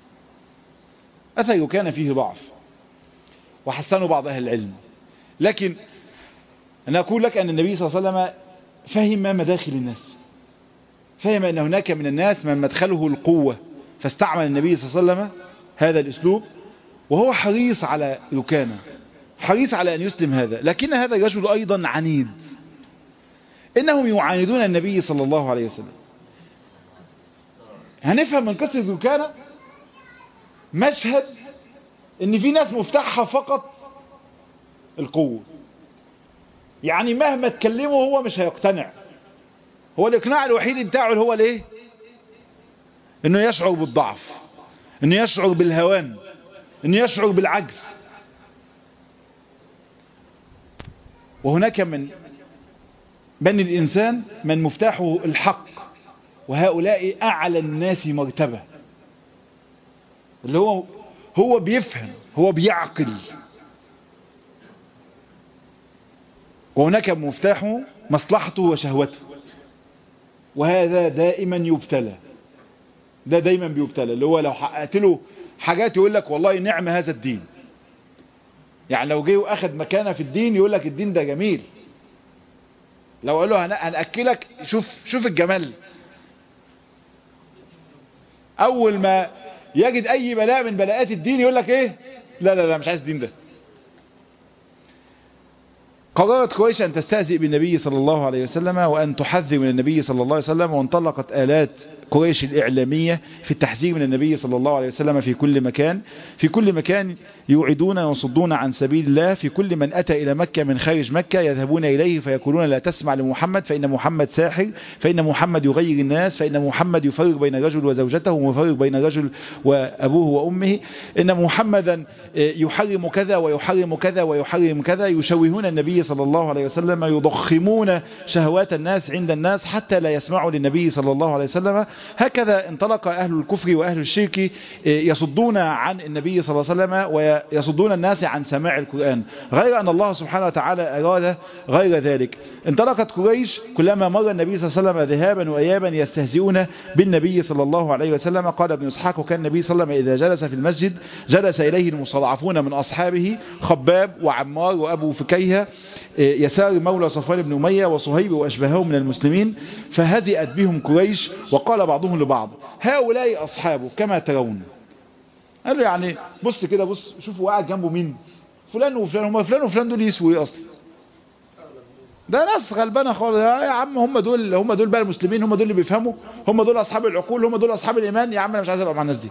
أثر كان فيه ضعف وحسنوا بعض أهل العلم لكن أنا أقول لك أن النبي صلى الله عليه وسلم فهم مداخل الناس فهم أن هناك من الناس من مدخله القوة فاستعمل النبي صلى الله عليه وسلم هذا الأسلوب وهو حريص على يكانه حريص على أن يسلم هذا لكن هذا الرجل أيضا عنيد إنهم يعاندون النبي صلى الله عليه وسلم هنفهم من قصة يكانة مشهد ان في ناس مفتاحها فقط القوة يعني مهما تكلمه هو مش هيقتنع هو الاقناع الوحيد بتاعه اللي هو الايه انه يشعر بالضعف انه يشعر بالهوان انه يشعر بالعجز وهناك من بني الإنسان من مفتاحه الحق وهؤلاء أعلى الناس مرتبة اللي هو هو بيفهم هو بيعقل وهناك مفتاحه مصلحته وشهوته وهذا دائما يبتلى ده دايما بيبتلى اللي هو لو حققت له حاجات يقول لك والله نعم هذا الدين يعني لو جه واخد مكانه في الدين يقول لك الدين ده جميل لو قال له هنأكلك شوف شوف الجمال اول ما يجد اي بلاء من بلاءات الدين يقول لك ايه لا لا لا مش عايز الدين ده قررت قريش أن تستهزئ بالنبي صلى الله عليه وسلم وأن تحذر من النبي صلى الله عليه وسلم وانطلقت آلات قريش الإعلامية في التحذير من النبي صلى الله عليه وسلم في كل مكان في كل مكان يوعدون ويصدون عن سبيل الله في كل من أتى إلى مكة من خارج مكة يذهبون إليه فيقولون لا تسمع لمحمد فإن محمد ساحر فإن محمد يغير الناس فإن محمد يفرق بين رجل وزوجته ويفرق بين رجل وأبوه وأمه إن محمدا يحرم كذا ويحرم كذا ويحرم كذا يشوهون النبي صلى الله عليه وسلم يضخمون شهوات الناس عند الناس حتى لا يسمعوا للنبي صلى الله عليه وسلم هكذا انطلق أهل الكفر وأهل الشرك يصدون عن النبي صلى الله عليه وسلم ويصدون الناس عن سماع القرآن غير أن الله سبحانه وتعالى أراد غير ذلك انطلقت قريش كلما مر النبي صلى الله عليه وسلم ذهابا وإيابا يستهزئون بالنبي صلى الله عليه وسلم قال ابن إسحاق وكان النبي صلى الله عليه وسلم إذا جلس في المسجد جلس إليه المستضعفون من أصحابه خباب وعمار وأبو فكيهة يسار مولى صفوان بن أمية وصهيب وأشبههم من المسلمين فهدئت بهم قريش وقال بعضهم لبعض هؤلاء أصحابه كما ترون قال له يعني بص كده بص شوفوا قاعد جنبه مين فلان وفلان هم فلان وفلان دول يسووا ايه اصلا ده ناس غلبانه خالص يا عم هم دول هم دول بقى المسلمين هم دول اللي بيفهموا هم دول اصحاب العقول هم دول اصحاب الايمان يا عم انا مش عايز ابقى مع الناس دي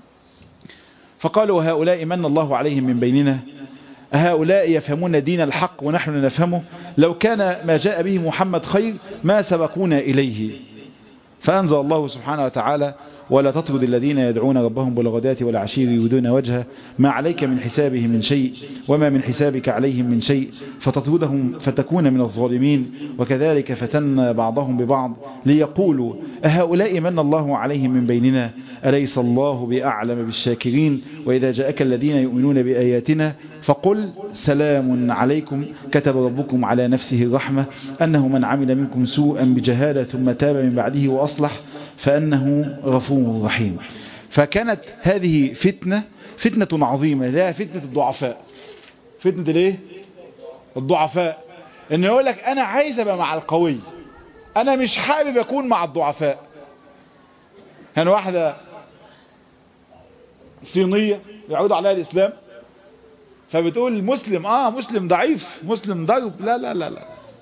فقالوا هؤلاء من الله عليهم من بيننا هؤلاء يفهمون دين الحق ونحن نفهمه لو كان ما جاء به محمد خير ما سبقونا إليه فأنزل الله سبحانه وتعالى ولا تطرد الذين يدعون ربهم بالغداة والعشير يريدون وجهه ما عليك من حسابهم من شيء وما من حسابك عليهم من شيء فتطردهم فتكون من الظالمين وكذلك فتن بعضهم ببعض ليقولوا أهؤلاء من الله عليهم من بيننا أليس الله بأعلم بالشاكرين وإذا جاءك الذين يؤمنون بآياتنا فقل سلام عليكم كتب ربكم على نفسه الرحمة أنه من عمل منكم سوءا بجهالة ثم تاب من بعده وأصلح فأنه غفور رحيم فكانت هذه فتنة فتنة عظيمة لا فتنة الضعفاء فتنة الايه الضعفاء انه يقول لك انا عايز ابقى مع القوي انا مش حابب اكون مع الضعفاء كان واحدة صينية يعود عليها الاسلام فبتقول مسلم اه مسلم ضعيف مسلم ضرب لا لا لا لا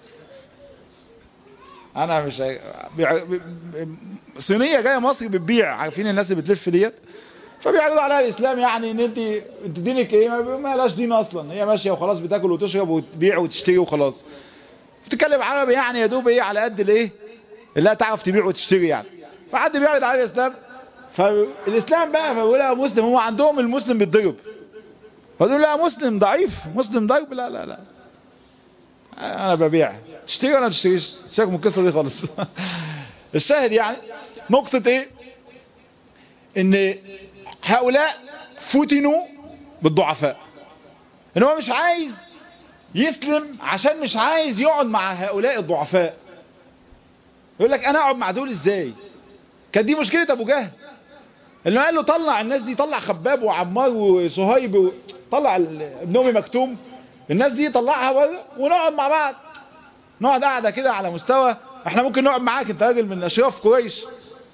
انا مش بيع... صينيه جايه مصر بتبيع عارفين الناس اللي بتلف ديت فبيعرضوا عليها الاسلام يعني ان انت انت دينك ايه ما لهاش دين اصلا هي ماشيه وخلاص بتاكل وتشرب وتبيع وتشتري وخلاص بتتكلم عربي يعني يا دوب ايه على قد الايه اللي تعرف تبيع وتشتري يعني فحد بيعرض على الاسلام فالاسلام بقى فبيقول لها مسلم هو عندهم المسلم بيتضرب فدول لا مسلم ضعيف مسلم ضرب لا لا لا انا ببيع تشتري ولا تشتريش سيبك من القصه دي خالص الشاهد يعني نقطه ايه ان هؤلاء فتنوا بالضعفاء ان هو مش عايز يسلم عشان مش عايز يقعد مع هؤلاء الضعفاء يقول لك انا اقعد مع دول ازاي كانت دي مشكله ابو جهل انه قال له طلع الناس دي طلع خباب وعمار وصهيب و... طلع ابن امي مكتوم الناس دي طلعها بره ونقعد مع بعض نقعد قاعده كده على مستوى احنا ممكن نقعد معاك انت راجل من اشراف قريش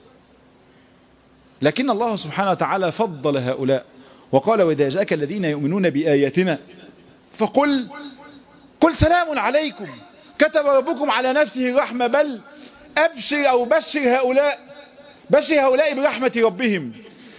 لكن الله سبحانه وتعالى فضل هؤلاء وقال واذا جاءك الذين يؤمنون باياتنا فقل قل سلام عليكم كتب ربكم على نفسه الرحمه بل ابشر او بشر هؤلاء بشر هؤلاء برحمه ربهم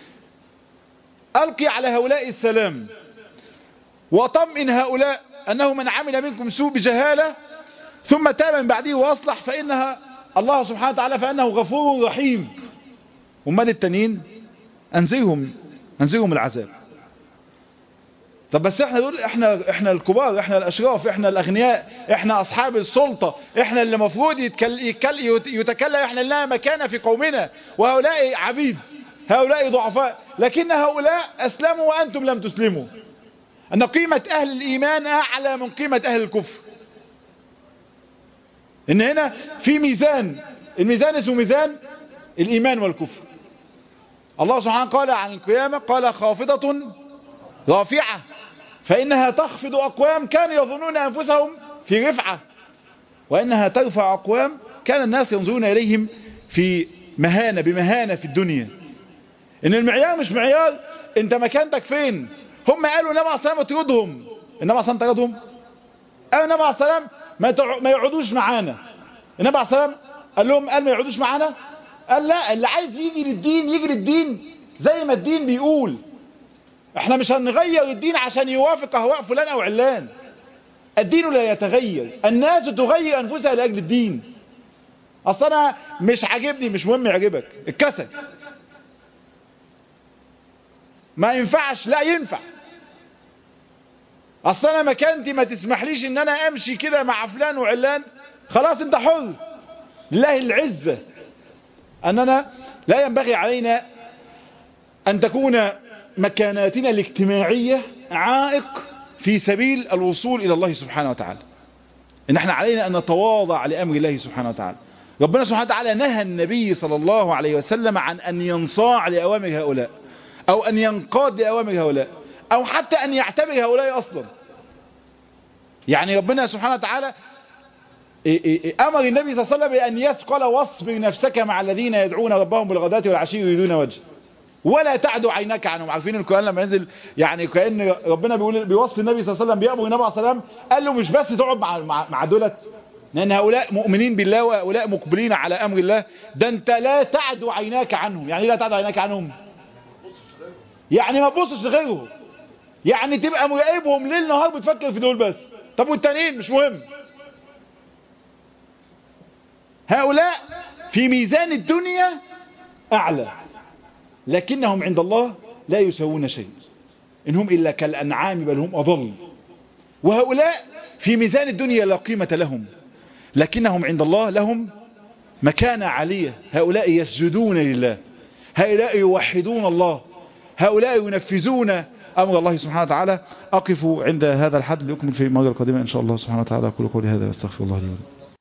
القي على هؤلاء السلام وطمئن هؤلاء أنه من عمل منكم سوء بجهالة ثم تاب من بعده وأصلح فإنها الله سبحانه وتعالى فأنه غفور رحيم ومال التانيين أنزلهم أنزلهم العذاب طب بس احنا دول احنا احنا الكبار احنا الاشراف احنا الاغنياء احنا اصحاب السلطة احنا اللي المفروض يتكل يتكل يتكلم احنا لنا مكانة في قومنا وهؤلاء عبيد هؤلاء ضعفاء لكن هؤلاء اسلموا وانتم لم تسلموا أن قيمة أهل الإيمان أعلى من قيمة أهل الكفر إن هنا في ميزان الميزان اسمه ميزان الإيمان والكفر الله سبحانه قال عن القيامة قال خافضة رافعة فإنها تخفض أقوام كانوا يظنون أنفسهم في رفعة وإنها ترفع أقوام كان الناس ينظرون إليهم في مهانة بمهانة في الدنيا إن المعيار مش معيار أنت مكانتك فين هم قالوا النبي عليه الصلاه اطردهم النبي عليه الصلاه طردهم قالوا النبي عليه الصلاه ما ما يقعدوش معانا النبي عليه الصلاه قال لهم قال ما يقعدوش معانا قال لا اللي عايز يجي للدين يجي للدين زي ما الدين بيقول احنا مش هنغير الدين عشان يوافق اهواء فلان او علان الدين لا يتغير الناس تغير انفسها لاجل الدين اصل انا مش عاجبني مش مهم يعجبك الكسل ما ينفعش لا ينفع اصل انا مكانتي ما تسمحليش ان انا امشي كده مع فلان وعلان خلاص انت حر لله العزة اننا لا ينبغي علينا ان تكون مكاناتنا الاجتماعية عائق في سبيل الوصول الى الله سبحانه وتعالى ان احنا علينا ان نتواضع لامر الله سبحانه وتعالى ربنا سبحانه وتعالى نهى النبي صلى الله عليه وسلم عن ان ينصاع لأوامر هؤلاء او ان ينقاد لأوامر هؤلاء او حتى ان يعتبر هؤلاء اصلا يعني ربنا سبحانه وتعالى امر النبي صلى الله عليه وسلم بان يثقل واصبر نفسك مع الذين يدعون ربهم بالغداة والعشي يريدون وجهه ولا تعدوا عينك عنهم عارفين القرآن لما ينزل يعني كأن ربنا بيقول بيوصي النبي صلى الله عليه وسلم بيأمر النبي عليه الصلاة والسلام قال له مش بس تقعد مع مع, مع دولت لأن هؤلاء مؤمنين بالله وهؤلاء مقبلين على أمر الله ده أنت لا تعدو عيناك عنهم يعني لا تعدو عيناك عنهم يعني ما تبصش لغيرهم يعني تبقى مراقبهم ليل نهار بتفكر في دول بس طب والتانيين مش مهم هؤلاء في ميزان الدنيا أعلى لكنهم عند الله لا يسوون شيء إنهم إلا كالأنعام بل هم أضل وهؤلاء في ميزان الدنيا لا قيمة لهم لكنهم عند الله لهم مكانة عالية هؤلاء يسجدون لله هؤلاء يوحدون الله هؤلاء ينفذون أمر الله سبحانه وتعالى أقف عند هذا الحد لأكمل في المرة القادمة إن شاء الله سبحانه وتعالى أقول قولي هذا واستغفر الله لي ولكم